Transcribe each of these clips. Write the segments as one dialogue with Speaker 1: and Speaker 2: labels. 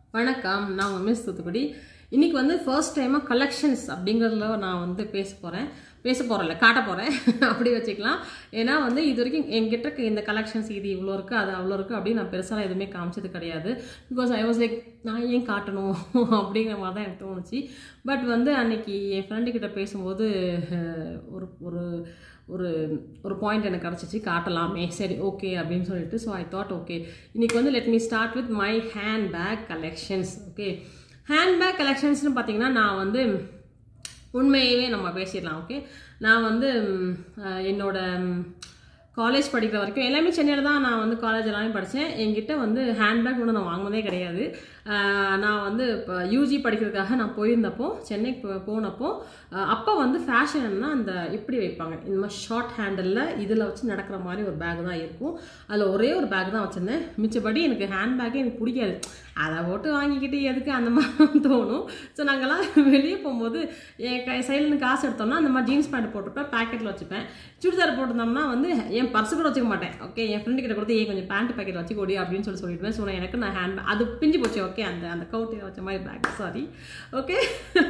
Speaker 1: வணக்கம் நான் உங்கள் மிஸ் தூத்துக்குடி இன்னைக்கு வந்து ஃபர்ஸ்ட் டைமாக கலெக்ஷன்ஸ் அப்படிங்கிறதுல நான் வந்து பேச போகிறேன் பேச போகிறேன்ல காட்ட போகிறேன் அப்படி வச்சுக்கலாம் ஏன்னா வந்து இது வரைக்கும் என்கிட்ட இருக்க இந்த கலெக்ஷன்ஸ் இது இவ்வளோ இருக்குது அது அவ்வளோ இருக்குது அப்படின்னு நான் பெருசாக எதுவுமே காமிச்சது கிடையாது பிகாஸ் ஐ வாஸ் லைக் நான் ஏன் காட்டணும் அப்படிங்கிற மாதிரி தான் எனக்கு தோணுச்சு பட் வந்து அன்னைக்கு என் ஃப்ரெண்டு கிட்ட பேசும்போது அஹ், ஒரு ஒரு ஒரு ஒரு பாயிண்ட் எனக்கு கிடச்சிச்சு காட்டலாமே சரி ஓகே அப்படின்னு சொல்லிட்டு ஸோ ஐ தாட் ஓகே இன்னைக்கு வந்து let me start with my handbag collections okay handbag கலெக்ஷன்ஸ்னு பார்த்தீங்கன்னா நான் வந்து உண்மையவே நம்ம பேசிடலாம் ஓகே நான் வந்து ம், அஹ், என்னோட காலேஜ் படிக்கிற வரைக்கும் எல்லாமே சென்னையில் தான் நான் வந்து காலேஜ் எல்லாமே படித்தேன் என்கிட்ட வந்து ஹேண்ட்பேக் ஒன்று நான் வாங்கினதே கிடையாது அஹ், நான் வந்து இப்போ யூஜி படிக்கிறதுக்காக நான் போயிருந்தப்போ சென்னைக்கு போ- போனப்போ அஹ், அப்போ வந்து ஃபேஷன்னா அந்த இப்படி வைப்பாங்க இந்த மாதிரி ஷார்ட் ஹேண்டலில் இதில் வச்சு நடக்கிற மாதிரி ஒரு பேக் தான் இருக்கும் அதில் ஒரே ஒரு பேக் தான் வச்சுருந்தேன் மிச்சபடி எனக்கு ஹேண்ட்பேக்கே எனக்கு பிடிக்காது அதை போட்டு வாங்கிக்கிட்டு எதுக்கு அந்த மாதிரி தோணும் ஸோ நாங்கள்லாம் வெளியே போகும்போது என் கை சைட்லேருந்து காசு எடுத்தோம்னா அந்த மாதிரி ஜீன்ஸ் பேண்ட் போட்டுப்பேன் பேக்கெட்டில் வச்சுப்பேன் சுடிதார் போட்டிருந்தோம்னா வந்து என் பர்ஸு கூட வச்சுக்க மாட்டேன் ஓகே என் ஃப்ரெண்டு கிட்ட கொடுத்து ஏன் கொஞ்சம் பேண்ட் பேக்கெட் வச்சு கொடி அப்படின்னு சொல்லி சொல்லிடுவேன் ஸோ நான் எனக்கு நான் ஹேண்ட் அது பிஞ்சு போச்சு ஓகே அந்த அந்த கவுட்டில் வச்ச மாதிரி பேக் சாரி ஓகே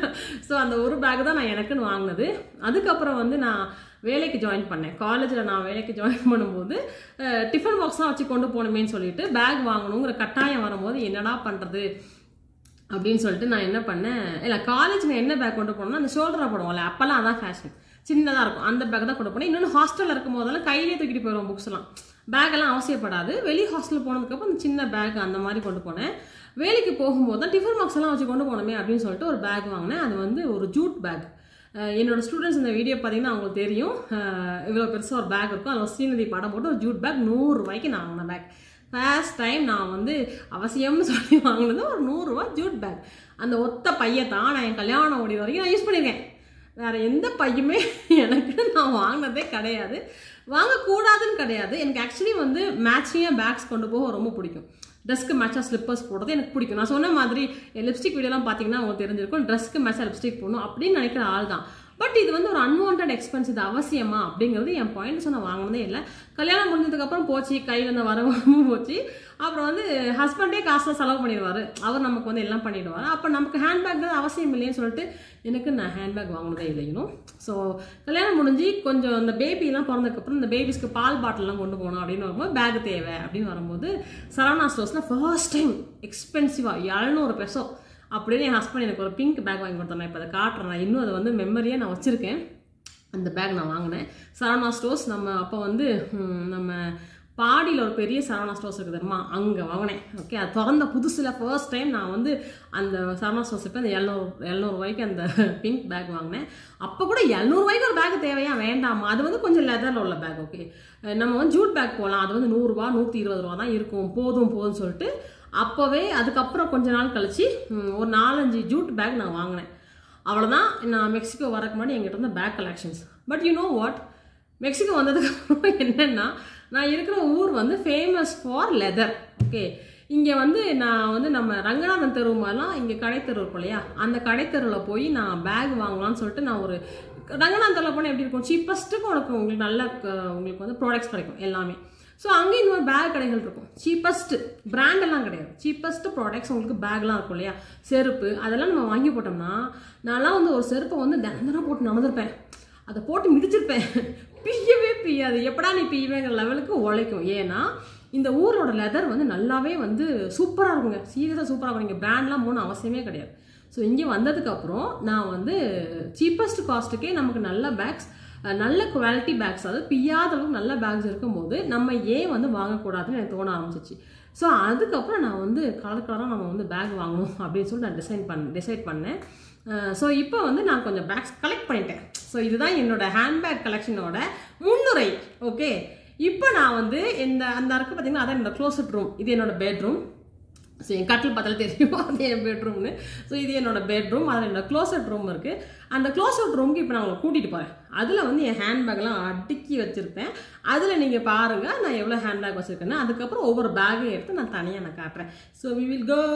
Speaker 1: ஸோ அந்த ஒரு பேக் தான் நான் எனக்குன்னு வாங்கினது அதுக்கப்புறம் வந்து நான் வேலைக்கு ஜாயின் பண்ணேன் காலேஜில் நான் வேலைக்கு ஜாயின் பண்ணும்போது டிஃபன் பாக்ஸ்லாம் வச்சு கொண்டு போகணுமேன்னு சொல்லிட்டு பேக் வாங்கணுங்கிற கட்டாயம் வரும்போது என்னடா பண்ணுறது அப்படின்னு சொல்லிட்டு நான் என்ன பண்ணேன் இல்லை காலேஜ் நான் என்ன பேக் கொண்டு போனேன்னா அந்த ஷோல்டராக போடுவோம்ல அப்போல்லாம் அதான் ஃபேஷன் சின்னதாக இருக்கும் அந்த பேக் தான் கொண்டு போனேன் இன்னொன்று ஹாஸ்டலில் இருக்கும் போதெல்லாம் கையிலே தூக்கிட்டு போயிடுவோம் புக்ஸ்லாம் பேக்கெல்லாம் அவசியப்படாது வெளி ஹாஸ்டல் போனதுக்கப்புறம் அந்த சின்ன பேக் அந்த மாதிரி கொண்டு போனேன் வேலைக்கு போகும்போது தான் டிஃபன் பாக்ஸ் எல்லாம் வச்சு கொண்டு போனோமே அப்படின்னு சொல்லிட்டு ஒரு பேக் வாங்கினேன் அது வந்து ஒரு ஜூட் பேக் அஹ் என்னோட ஸ்டூடெண்ட்ஸ் இந்த வீடியோ பார்த்தீங்கன்னா அவங்களுக்கு தெரியும் அஹ் இவ்வளோ பெருசாக ஒரு பேக் இருக்கும் அதில் ஸ்ரீநதி படம் போட்டு ஒரு ஜூட் பேக் நூறுரூவாய்க்கு நான் வாங்கின பேக் ஃபர்ஸ்ட் டைம் நான் வந்து அவசியம்னு சொல்லி வாங்கினது ஒரு நூறுரூவா ஜூட் பேக் அந்த ஒத்த பையை தான் நான் என் கல்யாணம் ஓடி வரைக்கும் நான் யூஸ் பண்ணியிருக்கேன் வேற எந்த பையுமே எனக்கு நான் வாங்கினதே கிடையாது வாங்கக்கூடாதுன்னு கிடையாது எனக்கு ஆக்சுவலி வந்து மேட்சிங்காக பேக்ஸ் கொண்டு போக ரொம்ப பிடிக்கும் ட்ரெஸ்க்கு மேட்சாக ஸ்லிப்பர்ஸ் போடுறது எனக்கு பிடிக்கும் நான் சொன்ன மாதிரி லிப்ஸ்டிக் வீடியோலாம் பார்த்தீங்கன்னா உங்களுக்கு தெரிஞ்சிருக்கும் ட்ரெஸ்க்கு மேட்சாக லிப்ஸ்டிக் போடணும் அப்படின்னு நினைக்கிற ஆள் தான் பட் இது வந்து ஒரு அன்வான்ட் எக்ஸ்பென்ஸ் இது அவசியமா அப்படிங்கிறது என் பாயிண்ட்ஸ் நான் வாங்கினதே இல்லை கல்யாணம் முடிஞ்சதுக்கப்புறம் போச்சு கையில் இந்த வரவும் போச்சு அப்புறம் வந்து ஹஸ்பண்டே காசுல செலவு பண்ணிடுவார் அவர் நமக்கு வந்து எல்லாம் பண்ணிடுவார் அப்போ நமக்கு ஹேண்ட்பேக் தான் அவசியம் இல்லைன்னு சொல்லிட்டு எனக்கு நான் ஹேண்ட்பேக் வாங்கினதே இல்லைனும் ஸோ கல்யாணம் முடிஞ்சு கொஞ்சம் இந்த பேபிலாம் பிறந்ததுக்கப்புறம் இந்த பேபிஸ்க்கு பால் பாட்டில்லாம் கொண்டு போகணும் அப்படின்னு வரும்போது பேக் தேவை அப்படின்னு வரும்போது சரவணா ஸ்டோர்ஸில் ஃபர்ஸ்ட் டைம் எக்ஸ்பென்சிவாக எழுநூறு பெசோ அப்படின்னு என் ஹஸ்பண்ட் எனக்கு ஒரு பிங்க் பேக் வாங்கி கொடுத்தேன் நான் இப்போ அதை காட்டுறேன் நான் இன்னும் அதை வந்து மெமரியாக நான் வச்சுருக்கேன் அந்த பேக் நான் வாங்கினேன் சரவணா ஸ்டோர்ஸ் நம்ம அப்போ வந்து ம், நம்ம பாடியில் ஒரு பெரிய சரவணா ஸ்டோர்ஸ் இருக்குது தெரியுமா அங்கே வாங்கினேன் ஓகே அது திறந்த புதுசில் ஃபர்ஸ்ட் டைம் நான் வந்து அந்த சரவணா ஸ்டோர்ஸுக்கு அந்த எழுநூறு எழுநூறுவாய்க்கு அந்த பிங்க் பேக் வாங்கினேன் அப்போ கூட எழுநூறுவாய்க்கு ஒரு பேக் தேவையா வேண்டாமா அது வந்து கொஞ்சம் லெதரில் உள்ள பேக் ஓகே நம்ம வந்து ஜூட் பேக் போகலாம் அது வந்து நூறுரூவா நூற்றி இருபது ரூபா தான் இருக்கும் போதும் போதும்னு சொல்லிட்டு அப்போவே அதுக்கப்புறம் கொஞ்ச நாள் கழிச்சு ம், ஒரு நாலஞ்சு ஜூட் பேக் நான் வாங்கினேன் அவ்வளோதான் நான் மெக்சிகோ வரக்கு முன்னாடி எங்கிட்ட இருந்த bag collections but you know what Mexico வந்ததுக்கு அப்புறம் என்னன்னா நான் இருக்கிற ஊர் வந்து ஃபேமஸ் ஃபார் லெதர் ஓகே இங்கே வந்து நான் வந்து நம்ம ரங்கநாதன் தெரு மாதிரிலாம் இங்கே கடைத்தெரு இருக்கும் இல்லையா அந்த கடைத்தெருவில் போய் நான் பேக் வாங்கலாம்னு சொல்லிட்டு நான் ஒரு ரங்கநாதன் தெருவில் போனால் எப்படி இருக்கும் சீப்பஸ்ட்டுக்கு உனக்கு உங்களுக்கு நல்ல க- உங்களுக்கு வந்து ப்ராடக்ட்ஸ் கிடைக்கும் எல்லாமே ஸோ அங்கேயும் இந்த மாதிரி பேக் கடைகள் இருக்கும் சீப்பஸ்ட் பிராண்ட் எல்லாம் கிடையாது சீப்பஸ்ட் ப்ராடக்ட்ஸ் உங்களுக்கு பேக்லாம் இருக்கும் இல்லையா செருப்பு அதெல்லாம் நம்ம வாங்கி போட்டோம்னா நான்லாம் வந்து ஒரு செருப்பை வந்து தினம் தினம் போட்டு நடந்திருப்பேன் அதை போட்டு மிதிச்சிருப்பேன் பிய்யவே பிய்யாது எப்படா நீ பிய்வேங்கிற லெவலுக்கு உழைக்கும் ஏன்னா இந்த ஊரோட லெதர் வந்து நல்லாவே வந்து சூப்பராக இருக்குங்க சீரியஸாக சூப்பராக இருக்கும் நீங்கள் பிராண்ட்லாம் போகணும் அவசியமே கிடையாது ஸோ இங்கே வந்ததுக்கப்புறம் நான் வந்து சீப்பஸ்ட் காஸ்ட்டுக்கே நமக்கு நல்ல பேக்ஸ் நல்ல குவாலிட்டி பேக்ஸ் அதாவது பிய்யாத அளவுக்கு நல்ல பேக்ஸ் இருக்கும்போது நம்ம ஏன் வந்து வாங்கக்கூடாதுன்னு எனக்கு தோண ஆரம்பிச்சிச்சு ஸோ அதுக்கப்புறம் நான் வந்து கலர் கலராக நம்ம வந்து பேக் வாங்கணும் அப்படின்னு சொல்லி நான் டிசைன் பண்ண டிசைட் பண்ணேன் ஸோ இப்போ வந்து நான் கொஞ்சம் பேக்ஸ் கலெக்ட் பண்ணிட்டேன் ஸோ இதுதான் என்னோட ஹேண்ட்பேக் கலெக்ஷனோட முன்னுரை ஓகே இப்போ நான் வந்து இந்த அந்த இருக்கு பார்த்தீங்கன்னா அதான் என்னோட க்ளோசட் ரூம் இது என்னோட பெட்ரூம் ஸோ என் கட்டில் பார்த்தாலே தெரியும் அது என் பெட்ரூம்னு ஸோ இது என்னோட பெட்ரூம் அதில் என்னோட க்ளோசட் ரூம் இருக்குது அந்த க்ளோசட் ரூமுக்கு இப்போ நான் உங்களை கூட்டிகிட்டு போகிறேன் அதில் வந்து என் ஹேண்ட்பேக்லாம் அடுக்கி வச்சுருப்பேன் அதில் நீங்கள் பாருங்கள் நான் எவ்வளோ ஹேண்ட்பேக் வச்சுருக்கேன்னு அதுக்கப்புறம் ஒவ்வொரு பேக்கையும் எடுத்து நான் தனியாக நான் காட்டுறேன் ஸோ வி வில் கோ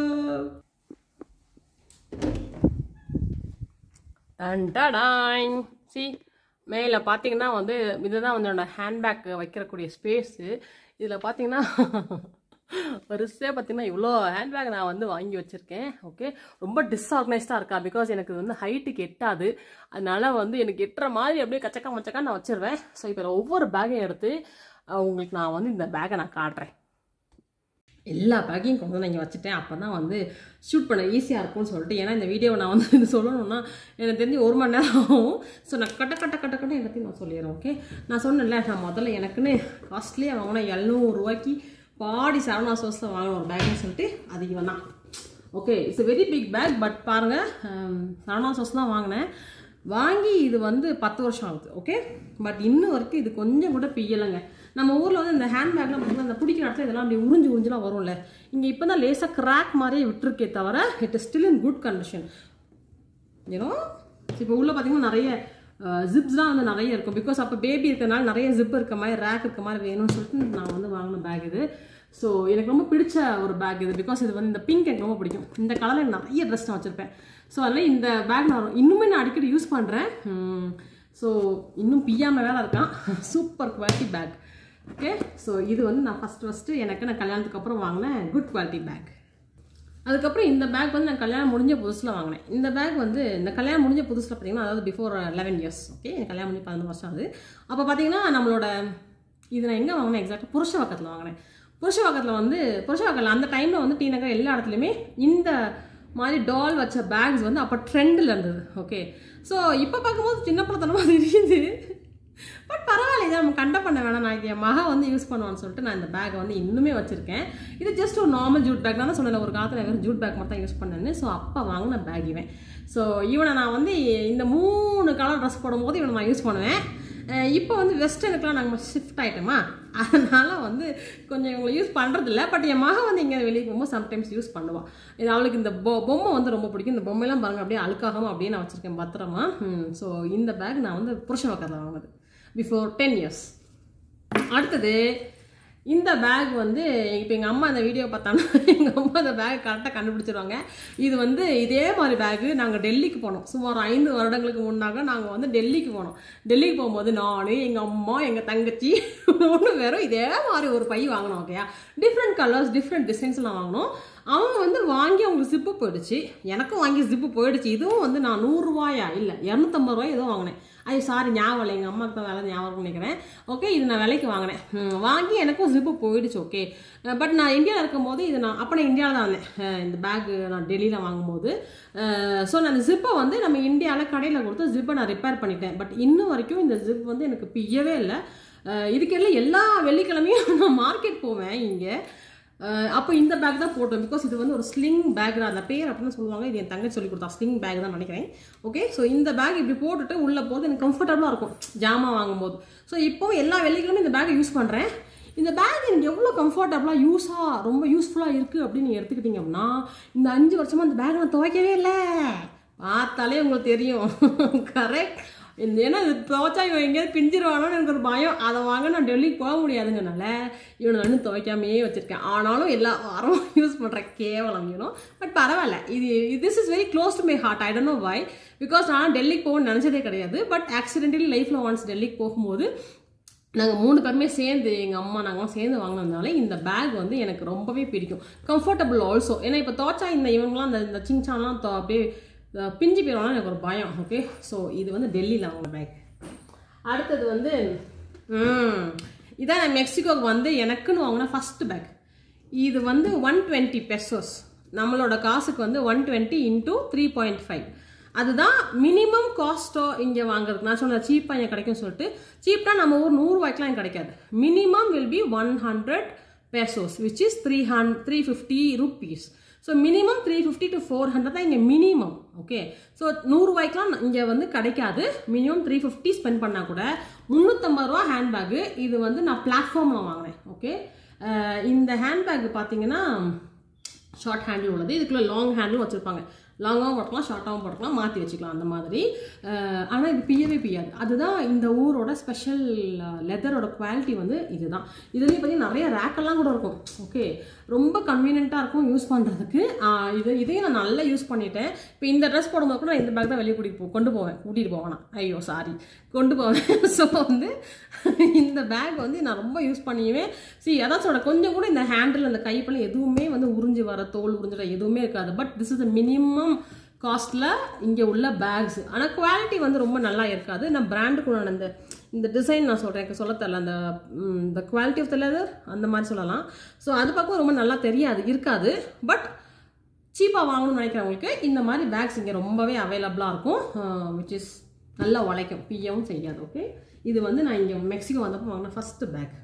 Speaker 1: டன்டடாய் சி மேலே பார்த்தீங்கன்னா வந்து இதுதான் வந்து என்னோட ஹேண்ட்பேக் வைக்கிறக்கூடிய ஸ்பேஸு இதில் பார்த்தீங்கன்னா வரிசையாக பார்த்தீங்கன்னா இவ்வளோ ஹேண்ட்பேக் நான் வந்து வாங்கி வச்சுருக்கேன் ஓகே ரொம்ப டிஸ்ஆர்கனைஸ்டாக இருக்கா பிகாஸ் எனக்கு இது வந்து ஹைட்டுக்கு எட்டாது அதனால வந்து எனக்கு எட்டுற மாதிரி அப்படியே கச்சக்கா மச்சக்கா நான் வச்சிருவேன் ஸோ இப்போ ஒவ்வொரு பேக்கையும் எடுத்து அஹ், உங்களுக்கு நான் வந்து இந்த பேக்கை நான் காட்டுறேன் எல்லா பேக்கையும் கொண்டு வந்து நான் இங்கே வச்சுட்டேன் அப்போ தான் வந்து ஷூட் பண்ண ஈஸியாக இருக்கும்னு சொல்லிட்டு ஏன்னா இந்த வீடியோவை நான் வந்து இது சொல்லணும்னா எனக்கு தெரிஞ்சு ஒரு மணி நேரம் ஆகும் ஸோ நான் கட்ட கட்ட கட்ட கட்ட எல்லாத்தையும் நான் சொல்லிடுறேன் ஓகே நான் சொன்னேன்ல நான் முதல்ல எனக்குன்னு காஸ்ட்லியாக வாங்கினேன் எழுநூறுவாய்க்கு பாடி சரவணா சோஸில் வாங்கின ஒரு பேக்னு சொல்லிட்டு அது இவன் தான் okay it's very big bag but பாருங்கள் சரவணா சோஸ் தான் வாங்கினேன் வாங்கி இது வந்து பத்து வருஷம் ஆகுது ஓகே பட் இன்னும் வரைக்கும் இது கொஞ்சம் கூட பிய்யலைங்க நம்ம ஊரில் வந்து இந்த ஹேண்ட்பேக்லாம் பார்த்தீங்கன்னா இந்த பிடிக்கிற இடத்துல இதெல்லாம் அப்படி உறிஞ்சு உறிஞ்சுலாம் வரும்ல இங்கே இப்போ தான் லேசாக கிராக் மாதிரியே விட்டுருக்கே தவிர it is still in good condition ஏன்னா இப்போ உள்ள பார்த்தீங்கன்னா நிறைய ஜிப்ஸ்லாம் வந்து நிறைய இருக்கும் பிகாஸ் அப்போ பேபி இருக்கிறனால நிறைய ஜிப் இருக்க மாதிரி ரேக் இருக்க மாதிரி வேணும்னு சொல்லிட்டு நான் வந்து வாங்கின பேக் இது ஸோ எனக்கு ரொம்ப பிடிச்ச ஒரு பேக் இது பிகாஸ் இது வந்து இந்த பிங்க் எனக்கு ரொம்ப பிடிக்கும் இந்த கலரில் எனக்கு நிறைய ட்ரெஸ் நான் வச்சுருப்பேன் ஸோ அதனால் இந்த பேக் நான் இன்னுமே நான் அடிக்கடி யூஸ் பண்ணுறேன் ஸோ இன்னும் பியாமல் வேலை இருக்கான் super quality bag okay so இது வந்து நான் ஃபஸ்ட்டு ஃபஸ்ட்டு எனக்கு நான் கல்யாணத்துக்கு அப்புறம் வாங்கினேன் குட் குவாலிட்டி பேக் அதுக்கப்புறம் இந்த பேக் வந்து நான் கல்யாணம் முடிஞ்ச புதுசில் வாங்கினேன் இந்த பேக் வந்து இந்த கல்யாணம் முடிஞ்ச புதுசில் பார்த்தீங்கன்னா அதாவது பிஃபோர் லெவன் இயர்ஸ் ஓகே எனக்கு கல்யாணம் முடிஞ்சு பதினொன்று வருஷம் ஆகுது அப்போ பார்த்தீங்கன்னா நம்மளோட இது நான் எங்கே வாங்கினேன் எக்ஸாக்டாக புருஷவாக்கத்தில் வாங்கினேன் புருஷவாக்கத்தில் வந்து புருஷவாக்கத்தில் அந்த டைமில் வந்து டி நகர் எல்லா இடத்துலையுமே இந்த மாதிரி டால் வச்ச பேக்ஸ் வந்து அப்போ ட்ரெண்டில் இருந்தது ஓகே ஸோ இப்போ பார்க்கும்போது சின்ன பழத்தனமாக தெரியுது பட் பரவாயில்ல இதை நம்ம கண்ட பண்ண வேணாம் நான் இது என் மக வந்து யூஸ் பண்ணுவான்னு சொல்லிட்டு நான் இந்த பேக்கை வந்து இன்னுமே வச்சிருக்கேன் இது ஜஸ்ட் ஒரு நார்மல் ஜூட் பேக் தான் சொன்னேன் ஒரு காலத்தில் வெறும் ஜூட் பேக் மட்டும் தான் யூஸ் பண்ணேன்னு ஸோ அப்போ வாங்கின பேக் இவன் ஸோ இவனை நான் வந்து இந்த மூணு கலர் ட்ரெஸ் போடும்போது இவனை நான் யூஸ் பண்ணுவேன் அஹ் இப்போ வந்து வெஸ்டர்னுக்குலாம் நாங்கள் ஷிஃப்ட் ஆகிட்டோமா அதனால வந்து கொஞ்சம் இவங்களை யூஸ் பண்ணுறதில்ல பட் என் மக வந்து இங்கே வெளியே போகும்போது சம்டைம்ஸ் யூஸ் பண்ணுவாள் இது அவளுக்கு இந்த பொ பொம்மை வந்து ரொம்ப பிடிக்கும் இந்த பொம்மையெல்லாம் பாருங்க அப்படியே அழுக்காகாமல் அப்படியே நான் வச்சுருக்கேன் பத்திரமா ஸோ இந்த பேக் நான் வந்து புருஷ பக்கத்தில் வாங்கினது பிஃபோர் டென் இயர்ஸ் அடுத்தது இந்த பேக் வந்து இப்போ எங்கள் அம்மா இந்த வீடியோ பார்த்தாங்கன்னா எங்கள் அம்மா அந்த பேக் கரெக்டாக கண்டுபிடிச்சிருவாங்க இது வந்து இதே மாதிரி பேக்கு நாங்கள் டெல்லிக்கு போனோம் சுமார் ஐந்து வருடங்களுக்கு முன்னாக நாங்கள் வந்து டெல்லிக்கு போனோம் டெல்லிக்கு போகும்போது நான் எங்கள் அம்மா எங்கள் தங்கச்சி மூணு பேரும் இதே மாதிரி ஒரு பை வாங்கினோம் ஓகேயா டிஃப்ரெண்ட் கலர்ஸ் டிஃப்ரெண்ட் டிசைன்ஸ்லாம் வாங்கினோம் அவங்க வந்து வாங்கி அவங்களுக்கு ஜிப்பு போயிடுச்சு எனக்கும் வாங்கி ஜிப்பு போயிடுச்சு இதுவும் வந்து நான் நூறுரூவாயா இல்லை இரநூத்தம்பது ரூபாய் ஏதோ வாங்கினேன் ஐயோ சாரி ஞாபகம் இல்லை எங்கள் அம்மாவுக்கு தான் வேலை ஞாபகம் நினைக்கிறேன் ஓகே இது நான் விலைக்கு வாங்கினேன் ம், வாங்கி எனக்கும் ஜிப்பு போயிடுச்சு ஓகே பட் நான் இந்தியாவில் இருக்கும்போது இது நான் அப்போ நான் இந்தியாவில் தான் வந்தேன் அஹ் இந்த பேக்கு நான் டெல்லியில் வாங்கும்போது ஸோ நான் அந்த ஜிப்பை வந்து நம்ம இந்தியாவில் கடையில் கொடுத்து ஜிப்பை நான் ரிப்பேர் பண்ணிட்டேன் பட் இன்னும் வரைக்கும் இந்த ஜிப் வந்து எனக்கு பிய்யவே இல்லை அஹ் இதுக்கெல்லாம் எல்லா வெள்ளிக்கிழமையும் நான் மார்க்கெட் போவேன் இங்கே அப்போ இந்த பேக் தான் போட்டோம் பிகாஸ் இது வந்து ஒரு ஸ்லிங் பேக் தான் அந்த பேர் அப்படின்னு சொல்லுவாங்க இது என் தங்கச்சி சொல்லி கொடுத்தா ஸ்லிங் பேக் தான் நினைக்கிறேன் ஓகே ஸோ இந்த பேக் இப்படி போட்டுட்டு உள்ளே போகிறது எனக்கு கம்ஃபர்டபுளாக இருக்கும் ஜாமான் வாங்கும்போது ஸோ இப்போ எல்லா வெள்ளிக்கிழமையும் இந்த பேக்கை யூஸ் பண்ணுறேன் இந்த பேக் எனக்கு எவ்வளோ கம்ஃபர்டபுளாக யூஸாக ரொம்ப யூஸ்ஃபுல்லாக இருக்குது அப்படின்னு நீங்கள் எடுத்துக்கிட்டீங்க அப்படின்னா இந்த அஞ்சு வருஷமாக இந்த பேக் நான் துவைக்கவே இல்லை பார்த்தாலே உங்களுக்கு தெரியும் கரெக்ட் இந்த ஏன்னா இது துவைச்சா இவன் எங்கேயாவது பிஞ்சிருவானோன்னு எனக்கு ஒரு பயம் அதை வாங்க நான் டெல்லிக்கு போக முடியாதுங்கனால இவனை நான் இன்னும் துவைக்காமையே வச்சிருக்கேன் ஆனாலும் எல்லா வாரமும் யூஸ் பண்ணுறேன் கேவலம் யூனும் பட் பரவாயில்ல இது this is very close to my heart I don't know why because நான் டெல்லிக்கு போகணும்னு நினச்சதே கிடையாது பட் ஆக்சிடென்டலி லைஃப்பில் ஒன்ஸ் டெல்லிக்கு போகும்போது நாங்கள் மூணு பேருமே சேர்ந்து எங்கள் அம்மா நாங்களாம் சேர்ந்து வாங்கினதுனால இந்த பேக் வந்து எனக்கு ரொம்பவே பிடிக்கும் கம்ஃபர்டபுள் ஆல்சோ ஏன்னா இப்போ தோச்சா இந்த இவங்களாம் இந்த இந்த சிங்சான்லாம் தோ அப்படியே அஹ், பிஞ்சு போயிடுவாங்க எனக்கு ஒரு பயம் ஓகே ஸோ இது வந்து டெல்லியில் வாங்கின பேக் அடுத்தது வந்து ம், இதான் நான் மெக்சிகோக்கு வந்து எனக்குன்னு வாங்கின ஃபஸ்ட்டு பேக் இது வந்து ஒன் டுவெண்ட்டி பெசோஸ் நம்மளோட காசுக்கு வந்து one twenty into three point five அதுதான் மினிமம் காஸ்ட்டோ இங்கே வாங்குறதுக்கு நான் சொன்ன சீப்பாக இங்கே கிடைக்கும் சொல்லிட்டு சீப்னா நம்ம ஊர் நூறுரூவாய்க்குலாம் இங்க கிடைக்காது minimum will be one hundred pesos which is three hun three fifty rupees so minimum three fifty to four hundred தான் இங்கே மினிமம் ஓகே ஸோ நூறுரூவாய்க்குலாம் இங்கே வந்து கிடைக்காது மினிமம் த்ரீ ஃபிஃப்டி ஸ்பெண்ட் பண்ணால் கூட முந்நூற்றம்பது ரூபா ஹேண்ட்பேக்கு இது வந்து நான் பிளாட்ஃபார்மில் வாங்கினேன் ஓகே இந்த ஹேண்ட்பேக் பார்த்தீங்கன்னா ஷார்ட் ஹேண்டில் உள்ளது இதுக்குள்ள லாங் ஹேண்டிலும் வச்சுருப்பாங்க லாங்காகவும் போட்டுக்கலாம் ஷார்ட்டாகவும் போட்டுக்கலாம் மாற்றி வச்சுக்கலாம் அந்த மாதிரி ஆனால் இது பியவே பியாது அதுதான் இந்த ஊரோட ஸ்பெஷல் லெதரோட குவாலிட்டி வந்து இதுதான் இதுலேயும் பார்த்தீங்கன்னா நிறைய ரேக்கெல்லாம் கூட இருக்கும் ஓகே ரொம்ப கன்வீனியண்ட்டாக இருக்கும் யூஸ் பண்ணுறதுக்கு இது இதையும் நான் நல்லா யூஸ் பண்ணிட்டேன் இப்போ இந்த ட்ரெஸ் போடும்போது கூட நான் இந்த பேக் தான் வெளியே கூட்டிகிட்டு போ கொண்டு போவேன் கூட்டிகிட்டு போவேன் நான். ஐயோ சாரி கொண்டு போவேன் ஸோ வந்து இந்த பேக் வந்து நான் ரொம்ப யூஸ் பண்ணியுவேன் சி அதான் சொல்கிறேன் கொஞ்சம் கூட இந்த ஹேண்டில் அந்த கைப்பெல்லாம் எதுவுமே வந்து உறிஞ்சு வர தோல் உறிஞ்சிட எதுவுமே இருக்காது பட் திஸ் இஸ் மினிமம் காஸ்ட்டில் இங்கே உள்ள பேக்ஸ் ஆனால் குவாலிட்டி வந்து ரொம்ப நல்லா இருக்காது நான் பிராண்டுக்குள்ள அந்த இந்த டிசைன் நான் சொல்கிறேன் எனக்கு சொல்ல தெரியல அந்த இந்த குவாலிட்டி ஆஃப் த லெதர் அந்த மாதிரி சொல்லலாம் ஸோ அது பக்கம் ரொம்ப நல்லா தெரியாது இருக்காது பட் சீப்பாக வாங்கணும்னு நினைக்கிறவங்களுக்கு இந்த மாதிரி பேக்ஸ் இங்கே ரொம்பவே அவைலபிளாக இருக்கும் விச் இஸ் நல்லா உழைக்கும் பியவும் செய்யாது ஓகே இது வந்து நான் இங்கே மெக்சிகோ வந்தப்போ வாங்கின ஃபஸ்ட்டு பேக்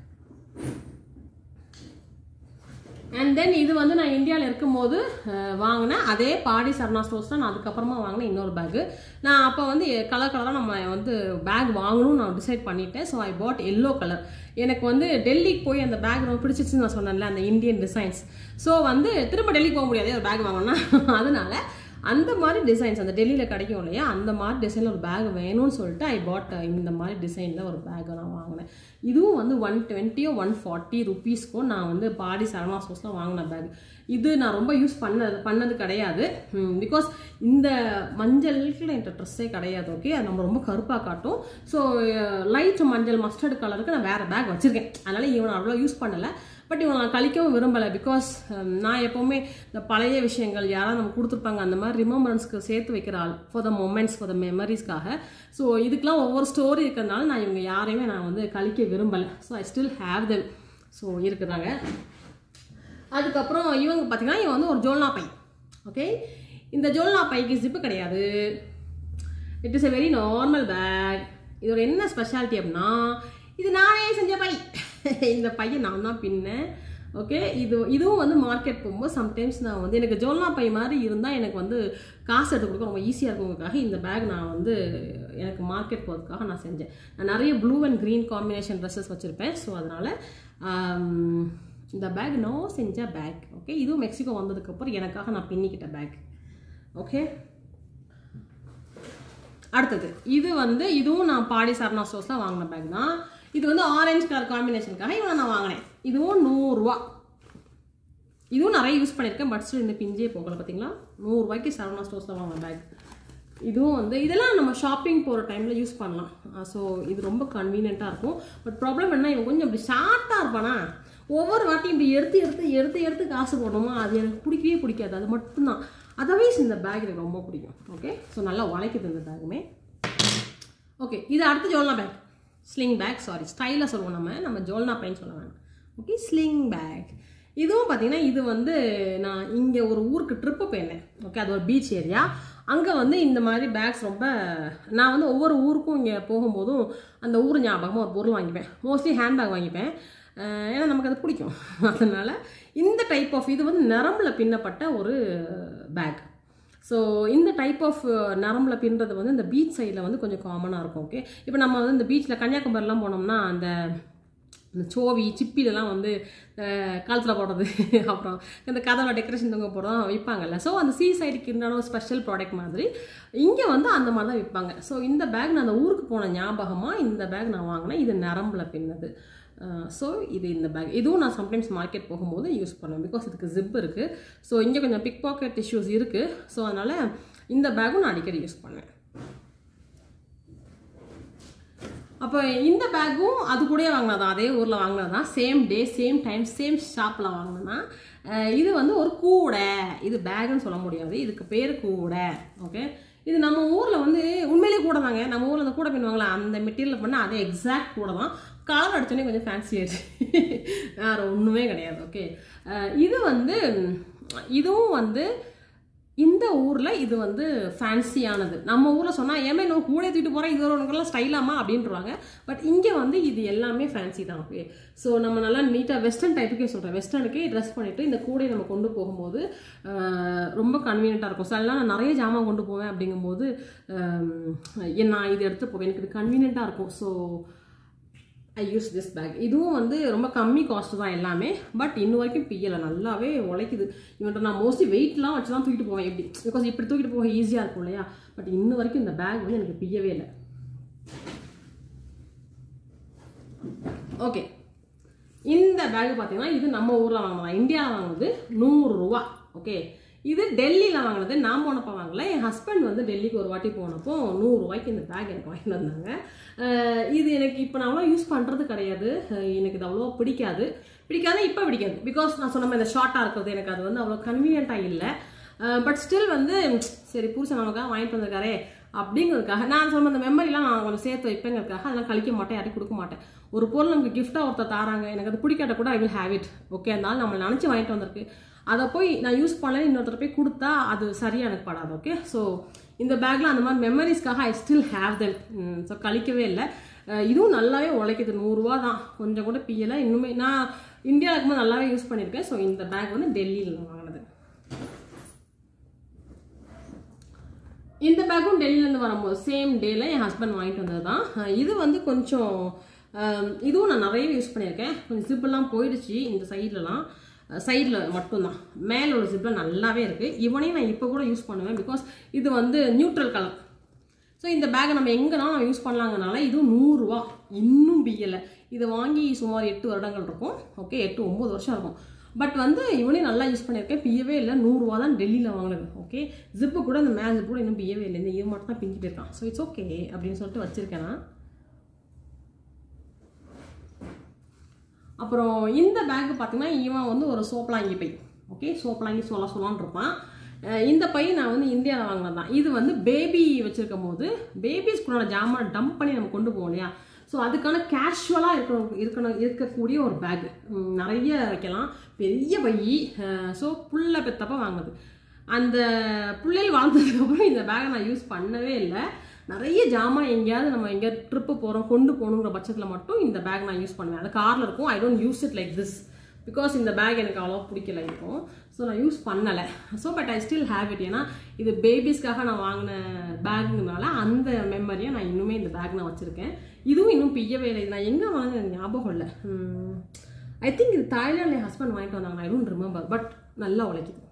Speaker 1: அண்ட் தென் இது வந்து நான் இந்தியாவில் இருக்கும்போது அஹ், வாங்கினேன் அதே பாடி சரணா ஸ்டோர்ஸ் தான் நான் அதுக்கப்புறமா வாங்கினேன் இன்னொரு பேக்கு நான் அப்போ வந்து கலர் கலராக நம்ம வந்து பேக் வாங்கணும்னு நான் டிசைட் பண்ணிட்டேன் so I bought yellow colour எனக்கு வந்து டெல்லிக்கு போய் அந்த பேக் ரொம்ப பிடிச்சிச்சுன்னு நான் சொன்னேன்ல அந்த இந்தியன் டிசைன்ஸ் ஸோ வந்து திரும்ப டெல்லிக்கு போக முடியாது ஒரு பேக் வாங்கணும்னா அதனால அந்த மாதிரி டிசைன்ஸ் அந்த டெல்லியில் கிடைக்கும் இல்லையா அந்த மாதிரி டிசைனில் ஒரு பேக் வேணும்னு சொல்லிட்டு ஐ பாட் இந்த மாதிரி டிசைனில் ஒரு பேக்கை நான் வாங்கினேன் இதுவும் வந்து ஒன் டுவெண்ட்டியோ ஒன் ஃபார்ட்டி ருபீஸ்க்கோ நான் வந்து பாடி சரணா ஸ்டோர்ஸில் வாங்கின பேக் இது நான் ரொம்ப யூஸ் பண்ணது பண்ணது கிடையாது பிகாஸ் இந்த மஞ்சளுக்கு என்கிட்ட ட்ரெஸ்ஸே கிடையாது ஓகே அது நம்ம ரொம்ப கருப்பாக காட்டும் ஸோ லைட் மஞ்சள் மஸ்டர்ட் கலருக்கு நான் வேறு பேக் வச்சுருக்கேன் அதனால் இவன் அவ்வளோ யூஸ் பண்ணலை பட் இவன் நான் கழிக்கவும் விரும்பலை பிகாஸ் நான் எப்போவுமே இந்த பழைய விஷயங்கள் யாராவது நம்ம கொடுத்துருப்பாங்க அந்த மாதிரி ரிமெம்பரன்ஸ்க்கு சேர்த்து வைக்கிற ஆள் for the moments for the மெமரிஸ்க்காக ஸோ இதுக்கெலாம் ஒவ்வொரு ஸ்டோரி இருக்கிறதுனால நான் இவங்க யாரையுமே நான் வந்து கழிக்க விரும்பலை so I still have them so இருக்கிறாங்க அதுக்கப்புறம் இவங்க பார்த்தீங்கன்னா இவன் வந்து ஒரு ஜோல்னா பை ஓகே இந்த ஜோல்னா பைக்கு ஜிப்பு கிடையாது it is a very normal bag இதோட என்ன ஸ்பெஷாலிட்டி அப்படின்னா இது நானே செஞ்ச பை இந்த பையை நான் தான் பின்னேன் ஓகே இது இதுவும் வந்து மார்க்கெட் போகும்போது சம்டைம்ஸ் நான் வந்து எனக்கு ஜோல்னா பை மாதிரி இருந்தால் எனக்கு வந்து காசு எடுத்து கொடுக்க ரொம்ப ஈஸியாக இருக்குங்கிறதுக்காக இந்த பேக் நான் வந்து எனக்கு மார்க்கெட் போகிறதுக்காக நான் செஞ்சேன் நான் நிறைய blue and green combination dresses வச்சுருப்பேன் ஸோ அதனால் இந்த பேக் நான் செஞ்ச பேக் ஓகே இதுவும் மெக்சிகோ வந்ததுக்கப்புறம் எனக்காக நான் பின்னிக்கிட்ட பேக் ஓகே அடுத்தது இது வந்து இதுவும் நான் பாடி சரணா ஸ்டோர்ஸில் வாங்கின பேக் தான் இது வந்து ஆரஞ்சு கலர் காம்பினேஷனுக்காக இவனை நான் வாங்கினேன் இதுவும் நூறுரூவா இதுவும் நிறைய யூஸ் பண்ணியிருக்கேன் பட் ஸ்டில் இந்த பிஞ்சே போகல பார்த்தீங்களா நூறுரூவாய்க்கு சரவணா ஸ்டோர்ஸில் வாங்கின பேக் இதுவும் வந்து இதெல்லாம் நம்ம ஷாப்பிங் போகிற டைமில் யூஸ் பண்ணலாம் ஸோ இது ரொம்ப கன்வீனியண்ட்டாக இருக்கும் பட் ப்ராப்ளம் என்ன இவன் கொஞ்சம் இப்படி ஷார்ட்டாக இருப்பானா ஒவ்வொரு வாட்டியும் இப்படி எடுத்து எடுத்து எடுத்து எடுத்து காசு போடணுமா அது எனக்கு பிடிக்கவே பிடிக்காது அது மட்டும்தான் அதர்வைஸ் இந்த பேக் எனக்கு ரொம்ப பிடிக்கும் ஓகே ஸோ நல்லா உழைக்குது இந்த பேக்குமே ஓகே இது அடுத்து ஜோல்னா பேக் ஸ்லிங் பேக் சாரி ஸ்டைலாக சொல்லுவோம் நம்ம நம்ம ஜோல்னா பைன்னு சொல்ல வேணாம் ஓகே ஸ்லிங் பேக் இதுவும் பார்த்தீங்கன்னா இது வந்து நான் இங்கே ஒரு ஊருக்கு ட்ரிப்பு போயிருந்தேன் ஓகே அது ஒரு பீச் ஏரியா அங்கே வந்து இந்த மாதிரி பேக்ஸ் ரொம்ப நான் வந்து ஒவ்வொரு ஊருக்கும் இங்கே போகும்போதும் அந்த ஊர் ஞாபகமாக ஒரு பொருள் வாங்கிப்பேன் மோஸ்ட்லி ஹேண்ட்பேக் வாங்கிப்பேன் அஹ் ஏன்னா நமக்கு அது பிடிக்கும் அதனால் இந்த டைப் ஆஃப் இது வந்து நரம்பில் பின்னப்பட்ட ஒரு பேக் ஸோ இந்த டைப் ஆஃப் நரம்பில் பின்னுறது வந்து இந்த பீச் சைடில் வந்து கொஞ்சம் காமனாக இருக்கும் ஓகே இப்போ நம்ம வந்து இந்த பீச்சில் கன்னியாகுமரிலாம் போனோம்னா அந்த இந்த சோவி சிப்பிலலாம் வந்து காலத்தில் போடுறது அப்புறம் இந்த கதவை டெக்கரேஷன் தொங்க போடுறதும் விற்பாங்கல்ல ஸோ அந்த சீ சைடுக்கு இருந்தாலும் ஸ்பெஷல் ப்ராடக்ட் மாதிரி இங்கே வந்து அந்த மாதிரி தான் விற்பாங்க ஸோ இந்த பேக் நான் அந்த ஊருக்கு போன ஞாபகமாக இந்த பேக் நான் வாங்கினேன் இது நரம்பில் பின்னது ஸோ இது இந்த பேக் இதுவும் நான் சம்டைம்ஸ் மார்க்கெட் போகும்போது யூஸ் பண்ணுவேன் பிகாஸ் இதுக்கு ஜிப் இருக்குது ஸோ இங்கே கொஞ்சம் பிக் பாக்கெட் இஷ்யூஸ் இருக்குது ஸோ அதனால் இந்த பேக்கும் நான் அடிக்கடி யூஸ் பண்ணுவேன் அப்போ இந்த பேக்கும் அது கூடயே வாங்கினதான் அதே ஊரில் வாங்கினதான் same day same time same ஷாப்பில் வாங்கினேன்னா இது வந்து ஒரு கூடை இது பேக்குன்னு சொல்ல முடியாது இதுக்கு பேர் கூடை ஓகே இது நம்ம ஊரில் வந்து உண்மையிலேயே கூட தாங்க நம்ம ஊரில் அந்த கூடை பின்னுவாங்களா அந்த மெட்டீரியல் பண்ணால் அதே எக்ஸாக்ட் கூட தான் கலர் அடிச்சோடனே கொஞ்சம் ஃபேன்சி ஆயிடுச்சு வேறு ஒன்றுமே கிடையாது ஓகே இது வந்து இதுவும் வந்து இந்த ஊரில் இது வந்து ஃபேன்சியானது நம்ம ஊரில் சொன்னால் ஏமே நம்ம கூட தூக்கிட்டு போகிறோம் இது ஒன்றுக்கெல்லாம் ஸ்டைலாமா அப்படின்றாங்க பட் இங்கே வந்து இது எல்லாமே ஃபேன்சி தான் ஓகே ஸோ நம்ம நல்லா நீட்டாக வெஸ்டர்ன் டைப்புக்கே சொல்கிறேன் வெஸ்டர்னுக்கே ட்ரெஸ் பண்ணிவிட்டு இந்த கூடையை நம்ம கொண்டு போகும்போது ரொம்ப கன்வீனியண்ட்டாக இருக்கும் சில நான் நிறைய ஜாமான் கொண்டு போவேன் அப்படிங்கும்போது நான் இது எடுத்து போவேன் எனக்கு இது கன்வீனியண்ட்டாக இருக்கும் so I use this bag இதுவும் வந்து ரொம்ப கம்மி காஸ்ட் தான் எல்லாமே பட் இன்ன வரைக்கும் பியலை நல்லாவே உழைக்குது இவன்ட்ட நான் மோஸ்ட்லி வெயிட்லாம் வச்சு தான் தூக்கிட்டு போவேன் எப்படி பிகாஸ் இப்படி தூக்கிட்டு போக ஈஸியாக இருக்கும் இல்லையா பட் இன்ன வரைக்கும் இந்த பேக் வந்து எனக்கு பியவே இல்லை ஓகே இந்த பேக் பார்த்தீங்கன்னா இது நம்ம ஊரில் வாங்கலாம் இந்தியாவில் வாங்குனது நூறுரூவா ஓகே இது டெல்லியில் வாங்கினது நான் போனப்போ வாங்கல என் ஹஸ்பண்ட் வந்து டெல்லிக்கு ஒரு வாட்டி போனப்போ நூறுரூவாய்க்கு இந்த பேக் எனக்கு வாங்கிட்டு வந்தாங்க அஹ் இது எனக்கு இப்போ நான் அவ்வளோ யூஸ் பண்ணுறது கிடையாது அஹ் எனக்கு இது அவ்வளோ பிடிக்காது பிடிக்காது இப்போ பிடிக்காது பிகாஸ் நான் சொன்ன மாதிரி இந்த ஷார்ட்டாக இருக்கிறது எனக்கு அது வந்து அவ்வளோ கன்வீனியண்ட்டாக இல்லை பட் ஸ்டில் வந்து சரி புருஷன் நமக்காக வாங்கிட்டு வந்திருக்காரே அப்படிங்கிறதுக்காக நான் சொன்ன அந்த மெமரிலாம் நான் கொஞ்சம் சேர்த்து வைப்பேங்கிறதுக்காக அதெல்லாம் கழிக்க மாட்டேன் யாரையும் கொடுக்க மாட்டேன் ஒரு பொருள் நமக்கு கிஃப்டாக ஒருத்தர் தாராங்க எனக்கு அது பிடிக்காட்ட கூட I will have it okay அதனால நம்ம நினச்சி வாங்கிட்டு வந்திருக்கு அதை போய் நான் யூஸ் பண்ணல இன்னொருத்தர் போய் கொடுத்தா அது சரியாக எனக்கு படாது ஓகே ஸோ இந்த பேக்கில் அந்த மாதிரி மெமரிஸ்க்காக I still have them so கழிக்கவே இல்லை அஹ் இதுவும் நல்லாவே உழைக்குது நூறுரூவா தான் கொஞ்சம் கூட பியலை இன்னுமே நான் இந்தியாவில் இருக்கும்போது நல்லாவே யூஸ் பண்ணியிருக்கேன் ஸோ இந்த பேக் வந்து டெல்லியில் வாங்கினது இந்த பேக்கும் டெல்லியிலேருந்து வரும்போது சேம் டேல என் ஹஸ்பண்ட் வாங்கிட்டு வந்தது தான் அஹ் இது வந்து கொஞ்சம் அஹ் இதுவும் நான் நிறைய யூஸ் பண்ணியிருக்கேன் கொஞ்சம் ஜிப்பெல்லாம் போயிடுச்சு இந்த சைட்லலாம் சைடில் மட்டும்தான் மேலே உள்ள ஜிப்பில் நல்லாவே இருக்குது இவனையும் நான் இப்போ கூட யூஸ் பண்ணுவேன் பிகாஸ் இது வந்து நியூட்ரல் கலர் ஸோ இந்த பேக்கை நம்ம எங்கன்னா நம்ம யூஸ் பண்ணலாங்கனால இதுவும் நூறுரூவா இன்னும் பியலை இதை வாங்கி சுமார் எட்டு வருடங்கள் இருக்கும் ஓகே எட்டு ஒம்பது வருஷம் இருக்கும் பட் வந்து இவனே நல்லா யூஸ் பண்ணியிருக்கேன் பியவே இல்லை நூறுரூவா தான் டெல்லியில் வாங்கினது ஓகே ஜிப்பு கூட இந்த மேல் ஜிப்பு கூட இன்னும் பியவே இல்லை இந்த இது மட்டும் தான் பிஞ்சிட்டு இருக்கான் ஸோ இட்ஸ் ஓகே அப்படின்னு சொல்லிட்டு வச்சிருக்கேன் நான் அப்புறம் இந்த பேக் பார்த்தீங்கன்னா இவன் வந்து ஒரு சோப்பலாங்கி பை ஓகே சோப்பலாங்கி சொல்ல சொல்லான்னு இருப்பான் அஹ் இந்த பை நான் வந்து இந்தியாவில் வாங்கினது தான் இது வந்து பேபி வச்சிருக்கும் போது பேபிஸ்குள்ளான ஜாமான் டம்ப் பண்ணி நம்ம கொண்டு போவோம் இல்லையா ஸோ அதுக்கான கேஷுவலாக இருக்கணும் இருக்கணும் இருக்கக்கூடிய ஒரு பேக் நிறைய வைக்கலாம் பெரிய பை ஸோ புள்ள பெத்தப்ப வாங்கினது அந்த பிள்ளைகள் வாழ்ந்ததுக்கப்புறம் இந்த பேக்கை நான் யூஸ் பண்ணவே இல்லை நிறைய ஜாமான் எங்கேயாவது நம்ம எங்கேயாவது ட்ரிப்பு போகிறோம் கொண்டு போகணுங்கிற பட்சத்தில் மட்டும் இந்த பேக் நான் யூஸ் பண்ணுவேன் அது காரில் இருக்கும் I don't use it like this because இந்த பேக் எனக்கு அவ்வளோ பிடிக்கல இருக்கும் ஸோ நான் யூஸ் பண்ணலை so but I still have it ஏன்னா இது பேபிஸ்க்காக நான் வாங்கின பேக்குனால அந்த மெமரியை நான் இன்னுமே இந்த பேக் நான் வச்சுருக்கேன் இதுவும் இன்னும் பிய்யவே இல்லை இது நான் எங்கே வாங்கினது எனக்கு ஞாபகம் இல்லை ஐ திங்க் இது தாய்லாந்து என் ஹஸ்பண்ட் வாங்கிட்டு வந்தாங்க ஐ டோன்ட் ரிமெம்பர் பட் நல்லா உழைக்குது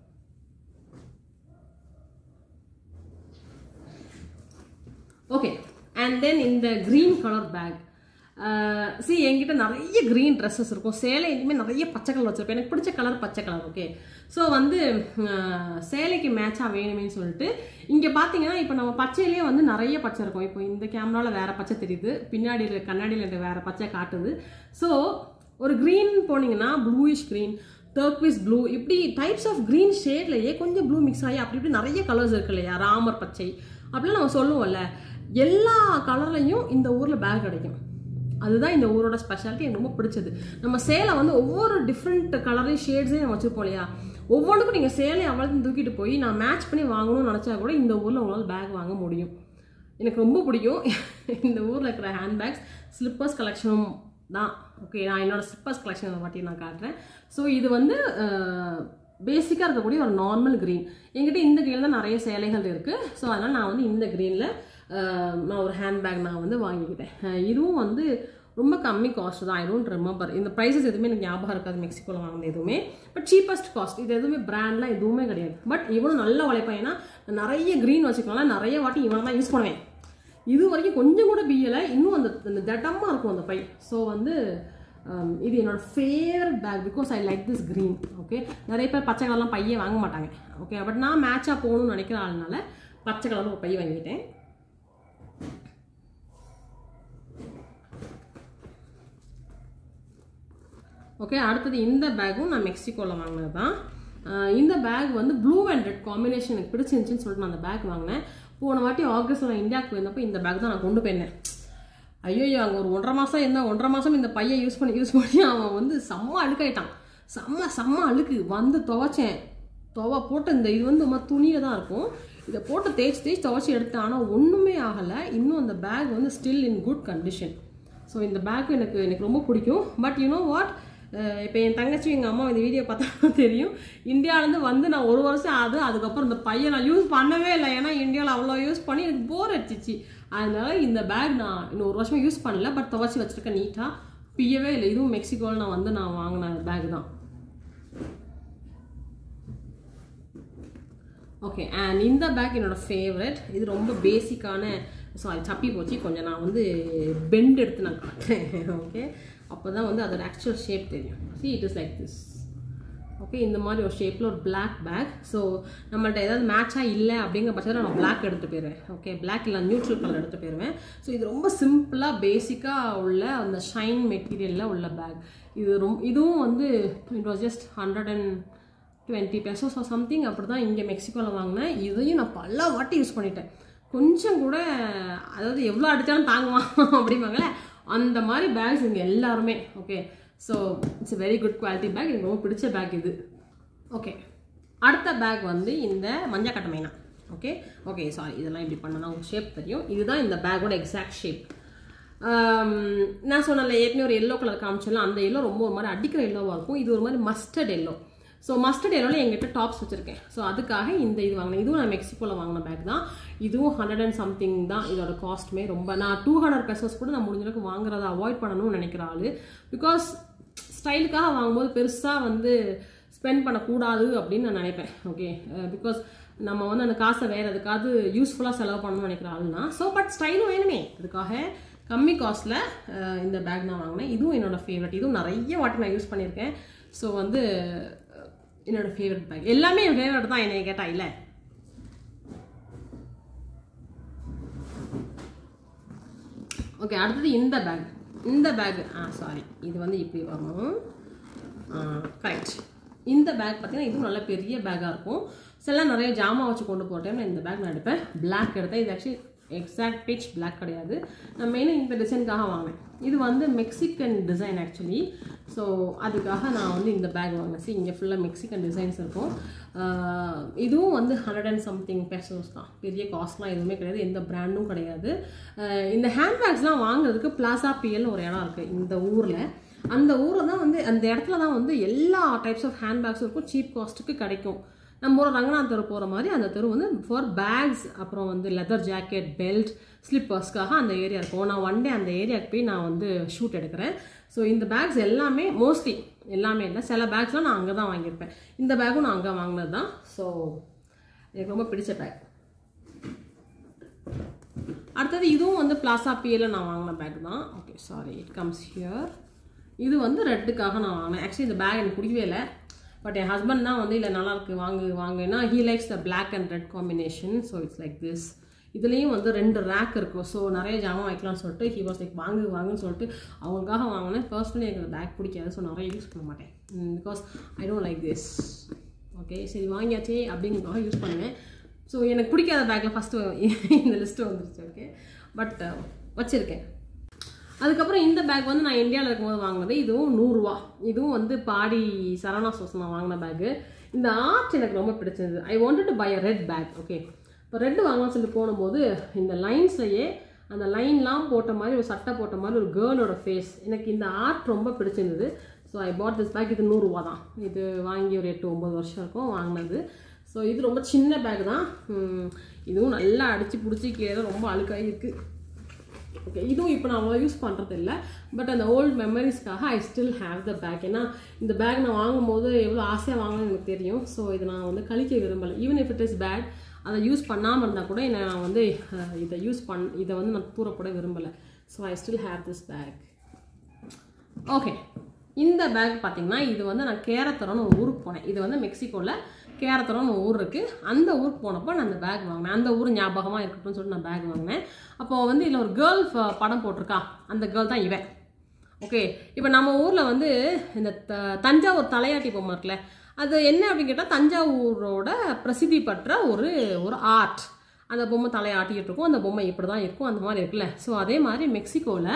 Speaker 1: ஓகே அண்ட் தென் இந்த க்ரீன் கலர் பேக் சி என்கிட்ட நிறைய க்ரீன் ட்ரெஸ்ஸஸ் இருக்கும் சேலை இனிமேல் நிறைய பச்சை கலர் வச்சிருப்பேன் எனக்கு பிடிச்ச கலர் பச்சை கலர் ஓகே ஸோ வந்து அஹ், சேலைக்கு மேட்சாக வேணுமேன்னு சொல்லிட்டு இங்கே பார்த்தீங்கன்னா இப்போ நம்ம பச்சையிலே வந்து நிறைய பச்சை இருக்கும் இப்போ இந்த கேமராவில் வேற பச்சை தெரியுது பின்னாடி இருக்க கண்ணாடியில் இருக்க வேற பச்சை காட்டுது ஸோ ஒரு க்ரீன் போனீங்கன்னா ப்ளூயிஷ் க்ரீன் டர்க்விஸ் ப்ளூ இப்படி டைப்ஸ் ஆஃப் க்ரீன் ஷேட்லயே கொஞ்சம் ப்ளூ மிக்ஸ் ஆகி அப்படி இப்படி நிறைய கலர்ஸ் இருக்கு இல்லையா ராமர் பச்சை அப்படிலாம் நம்ம சொல்லுவோம்ல எல்லா கலர்லையும் இந்த ஊரில் பேக் கிடைக்கும் அதுதான் இந்த ஊரோட ஸ்பெஷாலிட்டி எனக்கு ரொம்ப பிடிச்சது நம்ம சேலை வந்து ஒவ்வொரு டிஃப்ரெண்ட் கலரையும் ஷேட்ஸையும் நம்ம வச்சுருப்போம் இல்லையா ஒவ்வொன்றுக்கும் நீங்கள் சேலை அவ்வளோத்தையும் தூக்கிட்டு போய் நான் மேட்ச் பண்ணி வாங்கணும்னு நினச்சா கூட இந்த ஊரில் உங்களால் பேக் வாங்க முடியும் எனக்கு ரொம்ப பிடிக்கும் இந்த ஊரில் இருக்கிற ஹேண்ட்பேக்ஸ் ஸ்லிப்பர்ஸ் கலெக்ஷனும் தான் ஓகே நான் என்னோட ஸ்லிப்பர்ஸ் கலெக்ஷன் பற்றி நான் காட்டுறேன் ஸோ இது வந்து பேசிக்காக இருக்கக்கூடிய ஒரு நார்மல் க்ரீன் என்கிட்ட இந்த க்ரீனில் தான் நிறைய சேலைகள் இருக்குது ஸோ அதனால் நான் வந்து இந்த க்ரீனில் நான் ஒரு ஹேண்ட்பேக் நான் வந்து வாங்கிக்கிட்டேன் அஹ் இதுவும் வந்து ரொம்ப கம்மி காஸ்ட் தான் ஐ டோன்ட் ரிமெம்பர் இந்த ப்ரைஸஸ் எதுவுமே எனக்கு ஞாபகம் இருக்காது மெக்சிகோவில் வாங்கினது எதுவுமே பட் சீப்பஸ்ட் காஸ்ட் இது எதுவுமே பிராண்ட்லாம் எதுவுமே கிடையாது பட் இவனும் நல்ல உழைப்பான் ஏன்னா நிறைய க்ரீன் வச்சுக்கலாம் நிறைய வாட்டி இவனை தான் யூஸ் பண்ணுவேன் இது வரைக்கும் கொஞ்சம் கூட பியலை இன்னும் அந்த அந்த தட்டமாக இருக்கும் அந்த பை ஸோ வந்து um, இது என்னோட favourite bag because I like this green okay நிறைய பேர் பச்சை கலர்லாம் பையே வாங்க மாட்டாங்க ஓகே பட் நான் மேட்சாக போகணும்னு நினைக்கிற ஆளுனால பச்சை கலரில் ஒரு பை வாங்கிட்டேன் ஓகே அடுத்தது இந்த பேக்கும் நான் மெக்சிகோவில் வாங்கினது தான் அஹ் இந்த பேக் வந்து ப்ளூ அண்ட் ரெட் காம்பினேஷன் எனக்கு பிடிச்சிருந்துச்சின்னு சொல்லிட்டு நான் அந்த பேக் வாங்கினேன் போன வாட்டி ஆகஸ்ட்டில் நான் இந்தியாவுக்கு போயிருந்தப்போ இந்த பேக் தான் நான் கொண்டு போயிருந்தேன் ஐயோ அங்கே ஒரு ஒன்றரை மாதம் இருந்தால் ஒன்றரை மாதம் இந்த பையன் யூஸ் பண்ணி யூஸ் பண்ணி அவன் வந்து செம்ம அழுக்காயிட்டான் செம்ம செம்ம அழுக்கு வந்து துவைச்சேன் துவை போட்டு இந்த இது வந்து நம்ம துணியில் தான் இருக்கும் இதை போட்டு தேய்ச்சி தேய்ச்சி துவைச்சி எடுத்தேன் ஆனால் ஒன்றுமே ஆகலை இன்னும் அந்த பேக் வந்து still in good condition so இந்த பேக் எனக்கு எனக்கு ரொம்ப பிடிக்கும் பட் யூனோ வாட் இப்போ என் தங்கச்சி எங்கள் அம்மா இந்த வீடியோ பார்த்தா தெரியும் இந்தியாவிலேருந்து வந்து நான் ஒரு வருஷம் ஆகுது அதுக்கப்புறம் இந்த பையன் நான் யூஸ் பண்ணவே இல்லை ஏன்னா இந்தியாவில் அவ்வளோ யூஸ் பண்ணி எனக்கு போர் அடிச்சிச்சு அதனால இந்த பேக் நான் இன்னும் ஒரு வருஷமா யூஸ் பண்ணல பட் துவைச்சி வச்சிருக்கேன் நீட்டாக பியவே இல்லை இதுவும் மெக்சிகோவில் நான் வந்து நான் வாங்கின பேக் தான் ஓகே அண்ட் இந்த பேக் என்னோட ஃபேவரட் இது ரொம்ப பேசிக்கான சாரி சப்பி போச்சு கொஞ்சம் நான் வந்து பெண்ட் எடுத்து நான் காட்டுறேன் ஓகே அப்போ தான் வந்து அதோட ஆக்சுவல் ஷேப் தெரியும் see it is like this okay இந்த மாதிரி ஒரு ஷேப்பில் ஒரு பிளாக் பேக் ஸோ நம்மள்ட்ட ஏதாவது மேட்சாக இல்லை அப்படிங்கிற பட்சத்தில் நான் பிளாக் எடுத்து போயிடுவேன் ஓகே பிளாக் இல்லை நியூட்ரல் கலர் எடுத்து போயிடுவேன் ஸோ இது ரொம்ப சிம்பிளாக பேசிக்காக உள்ள அந்த ஷைன் மெட்டீரியலில் உள்ள பேக் இது ரொம்ப இதுவும் வந்து it was just hundred and twenty pesos or something அப்படி தான் இங்கே மெக்சிகோவில் வாங்கினேன் இதையும் நான் பல வாட்டி யூஸ் பண்ணிட்டேன் கொஞ்சம் கூட அதாவது எவ்வளோ அடித்தாலும் தாங்குவான் அப்படிம்பாங்களே அந்த மாதிரி பேக்ஸ் இங்கே எல்லாருமே okay so it's very good quality bag எனக்கு ரொம்ப பிடிச்ச பேக் இது ஓகே அடுத்த பேக் வந்து இந்த மஞ்சக்கட்டை மைனா ஓகே ஓகே சாரி இதெல்லாம் இப்படி பண்ணனா உங்களுக்கு ஷேப் தெரியும் இதுதான் இந்த பேக்கோட எக்ஸாக்ட் ஷேப் நான் சொன்னல ஏற்கனவே ஒரு எல்லோ கலர் காமிச்சல அந்த எல்லோ ரொம்ப ஒரு மாதிரி அடிக்கிற எல்லோவாக இருக்கும் இது ஒரு மாதிரி மஸ்டர்ட் எல்லோ ஸோ மஸ்டர்ட் எல்லோவில் எங்கிட்ட டாப்ஸ் வச்சுருக்கேன் ஸோ அதுக்காக இந்த இது வாங்கினேன் இதுவும் நான் மெக்சிகோவில் வாங்கின பேக் தான் இதுவும் ஹண்ட்ரட் அண்ட் சம்திங் தான் இதோட காஸ்ட்டுமே ரொம்ப நான் டூ ஹண்ட்ரட் பெசஸ் கூட நான் முடிஞ்ச அளவுக்கு வாங்குறத அவாய்ட் பண்ணணும்னு நினைக்கிற ஆள் பிகாஸ் ஸ்டைலுக்காக வாங்கும்போது பெருசாக வந்து ஸ்பெண்ட் பண்ணக்கூடாது அப்படின்னு நான் நினைப்பேன் ஓகே பிகாஸ் நம்ம வந்து அந்த காசை வேறு எதுக்காவது யூஸ்ஃபுல்லாக செலவு பண்ணணும்னு நினைக்கிற ஆளுனா ஸோ பட் ஸ்டைலும் வேணுமே அதுக்காக கம்மி காஸ்ட்டில் இந்த பேக் நான் வாங்கினேன் இதுவும் என்னோட ஃபேவரட் இதுவும் நிறைய வாட்டி நான் யூஸ் பண்ணியிருக்கேன் ஸோ வந்து என்னோட ஃபேவரட் பேக் எல்லாமே என் ஃபேவரட் தான் என்னை கேட்டா இல்லை ஓகே அடுத்தது இந்த பேக் இந்த பேக் ஆ சாரி இது வந்து இப்படி வரும் கரெக்ட் இந்த பேக் பார்த்தீங்கன்னா இதுவும் நல்ல பெரிய பேக்காக இருக்கும் சில நிறைய ஜாமான் வச்சு கொண்டு போகிற டைமில் இந்த பேக் நான் எடுப்பேன் பிளாக் எடுத்தேன் இது ஆக்சுவலி எக்ஸாக்ட் பிச் பிளாக் கிடையாது நான் மெயினாக இந்த டிசைனுக்காக வாங்கினேன் இது வந்து மெக்சிகன் டிசைன் ஆக்சுவலி ஸோ அதுக்காக நான் வந்து இந்த பேக் வாங்கினேன் சி இங்கே ஃபுல்லாக மெக்சிகன் டிசைன்ஸ் இருக்கும் ஆஹ் இதுவும் வந்து ஹண்ட்ரட் அண்ட் சம்திங் பெசோஸ் தான் பெரிய காஸ்ட்லாம் எதுவுமே கிடையாது எந்த பிராண்டும் கிடையாது ஆஹ் இந்த ஹேண்ட்பேக்ஸ்லாம் வாங்குறதுக்கு பிளாசா பிஎல்னு ஒரு இடம் இருக்குது இந்த ஊரில் அந்த ஊரில் தான் வந்து அந்த இடத்துல தான் வந்து எல்லா டைப்ஸ் ஆஃப் ஹேண்ட்பேக்ஸும் இருக்கும் சீப் காஸ்ட்டுக்கு கிடைக்கும் நம்ம ஒரு ரங்கநாத் தெரு போகிற மாதிரி அந்த தெரு வந்து ஃபார் பேக்ஸ் அப்புறம் வந்து லெதர் ஜாக்கெட் பெல்ட் ஸ்லிப்பர்ஸ்க்காக அந்த ஏரியா இருக்கும் நான் ஒன் டே அந்த ஏரியாவுக்கு போய் நான் வந்து ஷூட் எடுக்கிறேன் ஸோ இந்த பேக்ஸ் எல்லாமே மோஸ்ட்லி எல்லாமே இல்லை சில பேக்ஸ்லாம் நான் அங்கே தான் வாங்கியிருப்பேன் இந்த பேக்கும் நான் அங்கே வாங்கினது தான் ஸோ எனக்கு ரொம்ப பிடிச்ச பேக் அடுத்தது இதுவும் வந்து பிளாசா பியில் நான் வாங்கின பேக் தான் okay sorry it comes here இது வந்து ரெட்டுக்காக நான் வாங்கினேன் ஆக்சுவலி இந்த பேக் எனக்கு பிடிக்கவே இல்லை பட் என் ஹஸ்பண்ட் தான் வந்து இல்லை நல்லா இருக்கு வாங்கு வாங்குன்னா he likes the black and red combination so it's like this இதுலேயும் வந்து ரெண்டு ரேக் இருக்கும் ஸோ நிறைய ஜாமான் வைக்கலாம்னு சொல்லிட்டு ஹி வாஸ் லைக் வாங்கு வாங்குன்னு சொல்லிட்டு அவங்களுக்காக வாங்கினேன் பர்சனலி எனக்கு அந்த பேக் பிடிக்காது ஸோ நிறைய யூஸ் பண்ண மாட்டேன் because I don't like this okay சரி வாங்கியாச்சே அப்படிங்கிறதுக்காக யூஸ் பண்ணுவேன் ஸோ எனக்கு பிடிக்காத பேக்கில் ஃபஸ்ட்டு இந்த லிஸ்ட்டு வந்துருச்சு ஓகே பட் வச்சுருக்கேன் அதுக்கப்புறம் இந்த பேக் வந்து நான் இந்தியாவில் இருக்கும்போது வாங்கினது இதுவும் நூறுரூவா இதுவும் வந்து பாடி சரவணா சோஸ் நான் வாங்கின பேக்கு இந்த ஆர்ட் எனக்கு ரொம்ப பிடிச்சது I wanted to buy a red bag okay இப்போ ரெட் வாங்கலாம்னு சொல்லிட்டு போகும்போது இந்த லைன்ஸ்லையே அந்த லைன்லாம் போட்ட மாதிரி ஒரு சட்டை போட்ட மாதிரி ஒரு கேர்ளோட ஃபேஸ் எனக்கு இந்த ஆர்ட் ரொம்ப பிடிச்சிருந்தது so I bought this bag இது நூறுரூவா தான் இது வாங்கி ஒரு எட்டு ஒம்பது வருஷம் இருக்கும் வாங்கினது ஸோ இது ரொம்ப சின்ன பேக் தான் உம், இதுவும் நல்லா அடித்து பிடிச்சி கீழே ரொம்ப அழுக்காகி இருக்குது ஓகே இதுவும் இப்போ நான் அவ்வளோ யூஸ் பண்ணுறது இல்லை பட் அந்த ஓல்டு மெமரிஸ்க்காக I still have the bag ஏன்னா இந்த பேக் நான் வாங்கும்போது எவ்வளோ ஆசையாக வாங்கணும்னு எனக்கு தெரியும் ஸோ இதை நான் வந்து கழிக்க விரும்பலை even if it is bad அதை யூஸ் பண்ணாமல் இருந்தால் கூட என்ன நான் வந்து அஹ், இதை யூஸ் பண் இதை வந்து நான் தூரப்பட விரும்பலை so I still have this bag okay இந்த பேக் பார்த்தீங்கன்னா இது வந்து நான் கேரத்தரோன்னு ஒரு ஊருக்கு போனேன் இது வந்து மெக்சிகோவில் கேரத்தரோன்னு ஒரு ஊர் இருக்குது அந்த ஊருக்கு போனப்போ நான் அந்த பேக் வாங்கினேன் அந்த ஊர் ஞாபகமாக இருக்கட்டும்னு சொல்லிட்டு நான் பேக் வாங்கினேன் அப்போ வந்து இதில் ஒரு கேர்ள் படம் போட்டிருக்கா அந்த கேர்ள் தான் இவன் ஓகே இப்போ நம்ம ஊரில் வந்து இந்த த- தஞ்சாவூர் தலையாட்டி பொம்மை இருக்குல்ல அது என்ன அப்படின்னு கேட்டால் தஞ்சாவூரோட பிரசித்தி பெற்ற ஒரு ஒரு ஆர்ட் அந்த பொம்மை தலையாட்டிக்கிட்டு இருக்கும் அந்த பொம்மை இப்படி தான் இருக்கும் அந்த மாதிரி இருக்குல்ல ஸோ அதே மாதிரி மெக்சிகோவில்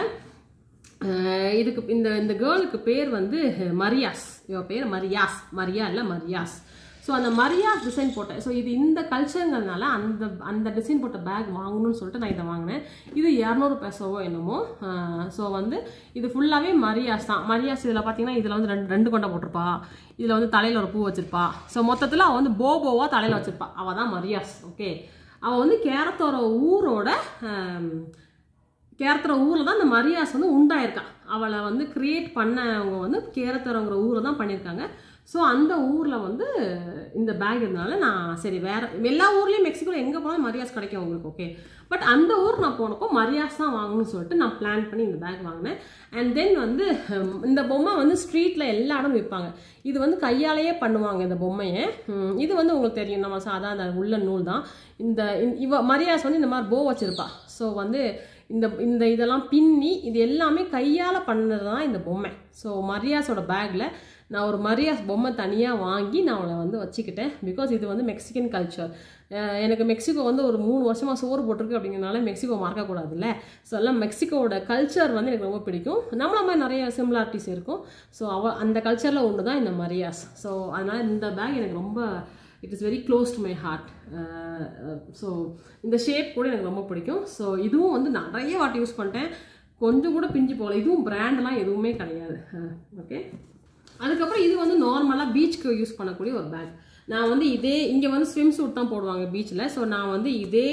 Speaker 1: அஹ் இதுக்கு இந்த இந்த கேர்ளுக்கு பேர் வந்து மரியாஸ் இவ பேர் மரியாஸ் மரியா இல்லை மரியாஸ் ஸோ அந்த மரியாஸ் டிசைன் போட்டேன் ஸோ இது இந்த கல்ச்சருங்கிறதுனால அந்த அந்த டிசைன் போட்ட பேக் வாங்கணும்னு சொல்லிட்டு நான் இதை வாங்கினேன் இது இரநூறு பெசவோ என்னமோ ஸோ வந்து இது ஃபுல்லாகவே மரியாஸ் தான் மரியாஸ் இதில் பார்த்தீங்கன்னா இதில் வந்து ரெண்டு ரெண்டு கொண்டை போட்டிருப்பா இதில் வந்து தலையில் ஒரு பூ வச்சிருப்பா ஸோ மொத்தத்தில் அவள் வந்து போபோவாக தலையில் வச்சிருப்பா அவள் தான் மரியாஸ் ஓகே அவள் வந்து கேரத்தோட ஊரோட ஆம், கேரத்துற ஊரில் தான் இந்த மரியாஸ் வந்து உண்டாயிருக்கா அவளை வந்து கிரியேட் பண்ணவங்க வந்து கேரத்துறங்கிற ஊரில் தான் பண்ணியிருக்காங்க ஸோ அந்த ஊரில் வந்து இந்த பேக் இருந்தனால நான் சரி வேற எல்லா ஊர்லேயும் மெக்சிகோவில் எங்கே போனாலும் மரியாஸ் கிடைக்கும் உங்களுக்கு ஓகே பட் அந்த ஊர் நான் போனப்போ மரியாஸ் தான் வாங்கணும்னு சொல்லிட்டு நான் பிளான் பண்ணி இந்த பேக் வாங்கினேன் அண்ட் தென் வந்து ஹம், இந்த பொம்மை வந்து ஸ்ட்ரீட்டில் எல்லா இடமும் விற்பாங்க இது வந்து கையாலேயே பண்ணுவாங்க இந்த பொம்மையை ஹம், இது வந்து உங்களுக்கு தெரியும் நம்ம சாதாரண உள்ள நூல் தான் இந்த இந்த- இவ மரியாஸ் வந்து இந்த மாதிரி போ வச்சிருப்பா ஸோ வந்து இந்த இந்த இதெல்லாம் பின்னி இது எல்லாமே கையால் பண்ணது தான் இந்த பொம்மை ஸோ மரியாஸோட பேக்கில் நான் ஒரு மரியாஸ் பொம்மை தனியாக வாங்கி நான் அவளை வந்து வச்சுக்கிட்டேன் பிகாஸ் இது வந்து மெக்சிகன் கல்ச்சர் எனக்கு மெக்சிகோ வந்து ஒரு மூணு வருஷமாக சோறு போட்டிருக்கு அப்படிங்கிறனால மெக்சிகோ மறக்கக்கூடாதுல்ல ஸோ எல்லாம் மெக்சிகோவோட கல்ச்சர் வந்து எனக்கு ரொம்ப பிடிக்கும் நம்மள மாதிரி நிறைய சிமிலாரிட்டிஸ் இருக்கும் ஸோ அவ அந்த கல்ச்சரில் ஒன்று தான் இந்த மரியாஸ் ஸோ அதனால் இந்த பேக் எனக்கு ரொம்ப it is very close to my heart so இந்த ஷேப் கூட எனக்கு ரொம்ப பிடிக்கும் ஸோ இதுவும் வந்து நிறைய வாட்டி யூஸ் பண்ணிட்டேன் கொஞ்சம் கூட பிஞ்சு போகல இதுவும் பிராண்ட்லாம் எதுவுமே கிடையாது ஓகே அதுக்கப்புறம் இது வந்து நார்மலாக பீச்சுக்கு யூஸ் பண்ணக்கூடிய ஒரு பேக் நான் வந்து இதே இங்கே வந்து ஸ்விம் சூட் தான் போடுவாங்க பீச்சில் ஸோ நான் வந்து இதே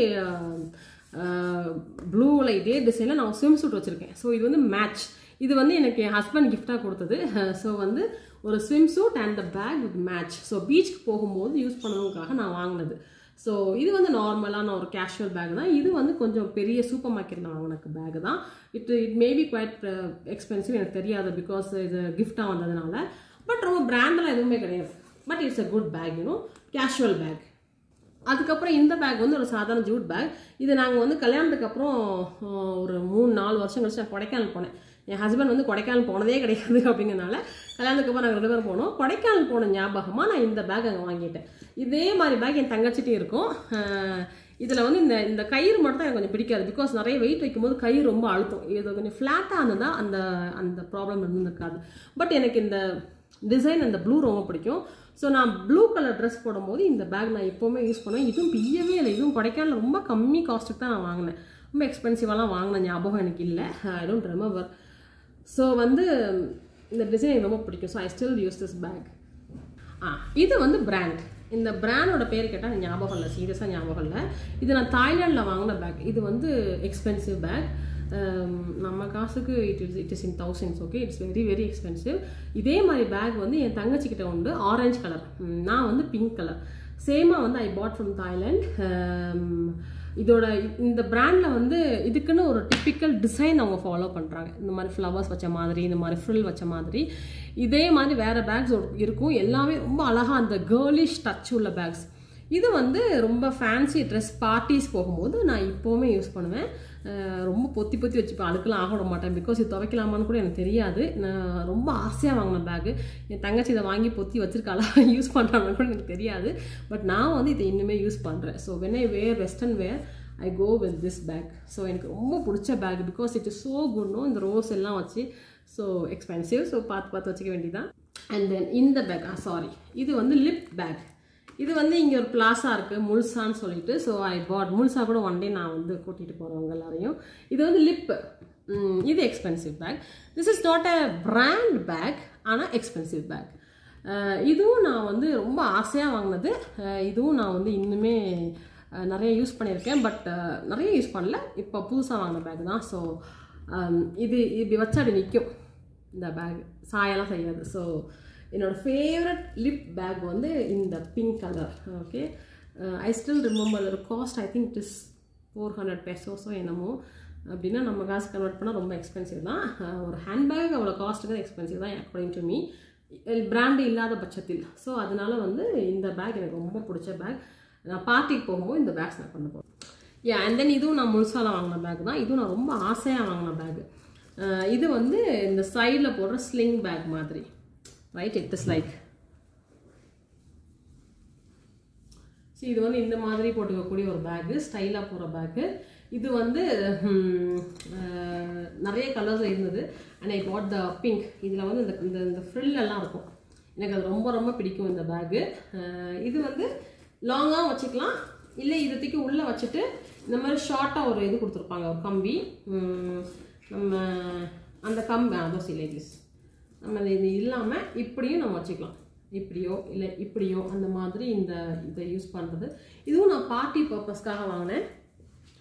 Speaker 1: ப்ளூவில் இதே டிசைனில் நான் ஸ்விம் சூட் வச்சுருக்கேன் ஸோ இது வந்து மேட்ச் இது வந்து எனக்கு என் ஹஸ்பண்ட் கிஃப்டாக கொடுத்தது ஸோ வந்து ஒரு swim suit and the bag with match so பீச்சுக்கு போகும்போது யூஸ் பண்ணணுக்காக நான் வாங்கினது ஸோ இது வந்து நார்மலான ஒரு கேஷுவல் பேக் தான் இது வந்து கொஞ்சம் பெரிய சூப்பர் மார்க்கெட்டில் வாங்கின பேக் தான் it it maybe quite expensive எனக்கு தெரியாது பிகாஸ் இது கிஃப்டாக வந்ததுனால பட் ரொம்ப பிராண்டெல்லாம் எதுவுமே கிடையாது but it's a good bag you know casual bag அதுக்கப்புறம் இந்த பேக் வந்து ஒரு சாதாரண ஜூட் பேக் இது நாங்கள் வந்து கல்யாணத்துக்கு அப்புறம் ஆஹ், ஒரு மூணு நாலு வருஷம் கழிச்சு நான் கொடைக்கானல் போனேன் என் ஹஸ்பண்ட் வந்து கொடைக்கானல் போனதே கிடையாது அப்படிங்கிறனால கல்யாணத்துக்கு அப்புறம் நாங்கள் ரெண்டு பேரும் போனோம் கொடைக்கானல் போன ஞாபகமாக நான் இந்த பேக் அங்கே வாங்கிட்டேன் இதே மாதிரி பேக் என் தங்கச்சிட்டையும் இருக்கும் இதில் வந்து இந்த இந்த கயிறு மட்டும் தான் எனக்கு கொஞ்சம் பிடிக்காது பிகாஸ் நிறைய வெயிட் வைக்கும்போது கயிறு ரொம்ப அழுத்தும் இது கொஞ்சம் ஃப்ளாட்டாக இருந்ததா அந்த அந்த ப்ராப்ளம் இருந்திருக்காது பட் எனக்கு இந்த டிசைன் அந்த ப்ளூ ரொம்ப பிடிக்கும் ஸோ நான் ப்ளூ கலர் ட்ரெஸ் போடும்போது இந்த பேக் நான் எப்போவுமே யூஸ் பண்ணுவேன் இதுவும் பிய்யவே இல்லை இதுவும் கொடைக்கானல் ரொம்ப கம்மி காஸ்ட்டுக்கு தான் நான் வாங்கினேன் ரொம்ப எக்ஸ்பென்சிவாலாம் வாங்கின ஞாபகம் எனக்கு இல்லை ஐ டோன்ட் ரிமெம்பர் ஸோ வந்து இந்த டிசைன் எனக்கு ரொம்ப பிடிக்கும் so I still use this bag ah இது வந்து பிராண்ட் இந்த பிராண்டோட பேர் கேட்டால் ஞாபகம் இல்லை சீரியஸாக ஞாபகம் இல்லை இது நான் தாய்லாண்டில் வாங்கின பேக் இது வந்து எக்ஸ்பென்சிவ் பேக் நம்ம காசுக்கு it is it is in thousands okay it's very very expensive இதே மாதிரி பேக் வந்து என் தங்கச்சி கிட்ட உண்டு ஆரஞ்சு கலர் நான் வந்து பிங்க் கலர் சேமாக வந்து ஐ பாட் ஃப்ரம் தாய்லாண்ட் இதோட இந்த பிராண்டில் வந்து இதுக்குன்னு ஒரு டிப்பிக்கல் டிசைன் அவங்க ஃபாலோ பண்ணுறாங்க இந்த மாதிரி ஃப்ளவர்ஸ் வச்ச மாதிரி இந்த மாதிரி ஃப்ரில் வச்ச மாதிரி இதே மாதிரி வேறு பேக்ஸ் இருக்கும் எல்லாமே ரொம்ப அழகாக அந்த கேர்லிஷ் டச் உள்ள பேக்ஸ் இது வந்து ரொம்ப ஃபேன்சி ட்ரெஸ் பார்ட்டிஸ் போகும்போது நான் இப்போவுமே யூஸ் பண்ணுவேன் அஹ் ரொம்ப பொத்தி பொத்தி வச்சுப்பேன் அழுக்கெல்லாம் ஆக விட மாட்டேன் பிகாஸ் இது துவைக்கலாமான்னு கூட எனக்கு தெரியாது நான் ரொம்ப ஆசையாக வாங்கின பேக்கு என் தங்கச்சி இதை வாங்கி பொத்தி வச்சிருக்காளா யூஸ் பண்ணுறான்னு கூட எனக்கு தெரியாது பட் நான் வந்து இதை இன்னுமே யூஸ் பண்ணுறேன் so when I wear western wear I go with this bag so எனக்கு ரொம்ப பிடிச்ச bag because it is so குட்னும் இந்த ரோஸ் எல்லாம் வச்சு ஸோ எக்ஸ்பென்சிவ் ஸோ பார்த்து பார்த்து வச்சுக்க வேண்டியதான் அண்ட் தென் இந்த பேக் ஆ சாரி இது வந்து லிப் பேக் இது வந்து இங்கே ஒரு பிளாஸா இருக்குது முல்சான்னு சொல்லிட்டு ஸோ ஐ பாட் முல்சா கூட ஒன் டே நான் வந்து கூட்டிகிட்டு போகிறவங்க எல்லாரையும் இது வந்து லிப் இது expensive bag this is not a brand bag ஆனால் எக்ஸ்பென்சிவ் பேக் இதுவும் நான் வந்து ரொம்ப ஆசையாக வாங்கினது அஹ் இதுவும் நான் வந்து இன்னுமே அஹ் நிறைய யூஸ் பண்ணியிருக்கேன் பட் நிறைய யூஸ் பண்ணல இப்போ புதுசாக வாங்கின பேக் தான் ஸோ இது இப்படி வச்சா அப்படி நிற்கும் இந்த பேக் சாயெல்லாம் செய்யாது ஸோ என்னோட ஃபேவரட் லிப் பேக் வந்து இந்த pink colour okay I still remember ஒரு cost I think it is four hundred பெசோஸோ என்னமோ அப்படின்னா நம்ம காசு கன்வெர்ட் பண்ணால் ரொம்ப எக்ஸ்பென்சிவ் தான் அஹ் ஒரு ஹேண்ட்பேக் அவ்வளோ காஸ்ட்டுக்கு எக்ஸ்பென்சிவ் தான் அக்கார்டிங் டு மீ பிராண்டு இல்லாத பட்சத்தில் ஸோ அதனால வந்து இந்த பேக் எனக்கு ரொம்ப பிடிச்ச பேக் நான் பார்ட்டிக்கு போகும்போது இந்த பேக்ஸ் நான் கொண்டு போகிறேன் யா அண்ட் தென் இதுவும் நான் முழுசால வாங்கின பேக் தான் இதுவும் நான் ரொம்ப ஆசையாக வாங்கின பேக் இது வந்து இந்த சைடில் போடுற ஸ்லிங் பேக் மாதிரி right it is like so இது வந்து இந்த மாதிரி போட்டுக்கக்கூடிய ஒரு பேக்கு ஸ்டைலாக போகிற பேக்கு இது வந்து ஹம், அஹ், நிறைய கலர்ஸ் இருந்தது and I pot the pink இதில் வந்து இந்த இந்த இந்த ஃப்ரில் எல்லாம் இருக்கும் எனக்கு அது ரொம்ப ரொம்ப பிடிக்கும் இந்த பேக்கு இது வந்து லாங்காக வச்சுக்கலாம் இல்லை இது தூக்கி உள்ளே வச்சுட்டு இந்த மாதிரி ஷார்ட்டாக ஒரு இது கொடுத்துருப்பாங்க ஒரு கம்பி ஹம், நம்ம அந்த கம்பி அதோ லேடிஸ் நம்ம இது இது இல்லாமல் இப்படியும் நம்ம வச்சுக்கலாம் இப்படியோ இல்லை இப்படியோ அந்த மாதிரி இந்த இதை யூஸ் பண்ணுறது இதுவும் நான் பார்ட்டி பர்பஸ்க்காக வாங்கினேன்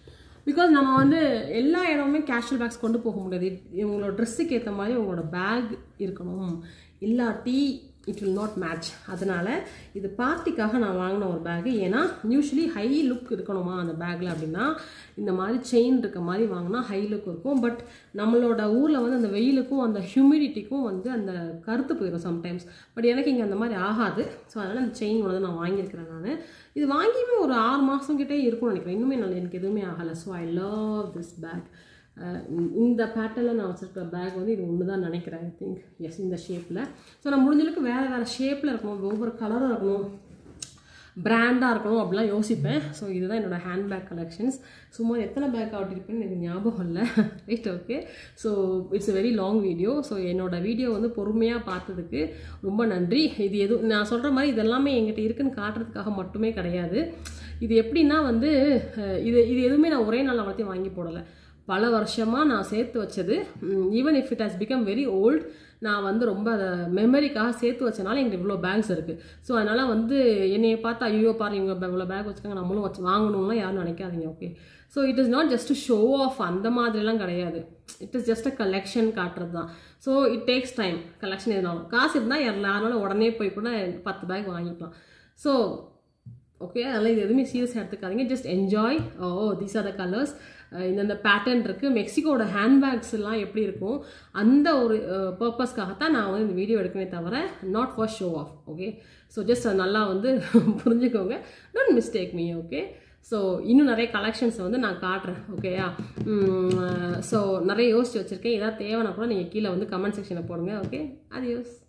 Speaker 1: பிகாஸ் நம்ம வந்து எல்லா இடமுமே கேஷுவல் பேக்ஸ் கொண்டு போக முடியாது இது உங்களோட ட்ரெஸ்ஸுக்கு ஏற்ற மாதிரி உங்களோட பேக் இருக்கணும் இல்லாட்டி இட் வில் நாட் மேட்ச் அதனால் இது பார்ட்டிக்காக நான் வாங்கின ஒரு பேகு ஏன்னா யூஸ்வலி ஹை லுக் இருக்கணுமா அந்த பேக்கில் அப்படின்னா இந்த மாதிரி செயின் இருக்க மாதிரி வாங்கினா ஹை லுக் இருக்கும் பட் நம்மளோட ஊரில் வந்து அந்த வெயிலுக்கும் அந்த ஹியூமிடிட்டிக்கும் வந்து அந்த கருத்து போயிடும் சம்டைம்ஸ் பட் எனக்கு இங்கே அந்த மாதிரி ஆகாது ஸோ அதனால் அந்த செயின் வந்து நான் வாங்கியிருக்கிறேன் நான் இது வாங்கியுமே ஒரு ஆறு மாதம் கிட்டே இருக்கும்னு நினைக்கிறேன் இன்னுமே நல்ல எனக்கு எதுவுமே ஆகலை so I love this bag இந்த பேட்டர்னில் நான் வச்சுருக்க பேக் வந்து இது ஒன்று தான் நினைக்கிறேன் ஐ திங்க் எஸ் இந்த ஷேப்பில் ஸோ நான் முடிஞ்சளவுக்கு வேறு வேறு ஷேப்பில் இருக்கணும் ஒவ்வொரு கலரும் இருக்கணும் பிராண்டாக இருக்கணும் அப்படிலாம் யோசிப்பேன் ஸோ இதுதான் என்னோட ஹேண்ட்பேக் கலெக்ஷன்ஸ் சும்மா எத்தனை பேக் ஆட்டிருப்பேன்னு எனக்கு ஞாபகம் இல்லை right okay so it's a very long video so என்னோட வீடியோ வந்து பொறுமையாக பார்த்ததுக்கு ரொம்ப நன்றி இது எதுவும் நான் சொல்கிற மாதிரி இதெல்லாமே எங்கிட்ட இருக்குன்னு காட்டுறதுக்காக மட்டுமே கிடையாது இது எப்படின்னா வந்து அஹ், இது இது எதுவுமே நான் ஒரே நாள் வளர்த்தி வாங்கி போடலை பல வருஷமாக நான் சேர்த்து வச்சது even if it has become very old நான் வந்து ரொம்ப அதை மெமரிக்காக சேர்த்து வச்சனால எங்களுக்கு இவ்வளோ பேக்ஸ் இருக்குது ஸோ அதனால் வந்து என்னைய பார்த்தா ஐயோ பாரு இவங்க இவ்வளோ பேக் வச்சுக்காங்க நம்மளும் வச்சு வாங்கணும்லாம் யாரும் நினைக்காதீங்க okay so it is not just show off அந்த மாதிரிலாம் கிடையாது it is just a collection காட்டுறது தான் so it takes time collection எதுனாலும் காசு இருந்தால் யாருனாலும் உடனே போய் கூட பத்து பேக் வாங்கிக்கலாம் ஸோ ஓகே அதனால் இது எதுவுமே சீரியஸாக எடுத்துக்காதீங்க just enjoy oh these are the colours இந்தந்த பேட்டர்ன் இருக்குது மெக்சிகோட ஹேண்ட்பேக்ஸ் எல்லாம் எப்படி இருக்கும் அந்த ஒரு பர்பஸ்க்காகத்தான் நான் வந்து இந்த வீடியோ எடுக்கவே தவிர not for show off okay so just நல்லா வந்து புரிஞ்சுக்கோங்க don't mistake me okay so இன்னும் நிறைய கலெக்ஷன்ஸை வந்து நான் காட்டுறேன் ஓகேயா ஸோ நிறைய யோசிச்சு வச்சுருக்கேன் ஏதாவது தேவைன்னா கூட நீங்கள் கீழே வந்து கமெண்ட் செக்ஷனில் போடுங்க ஓகே அது யோஸ்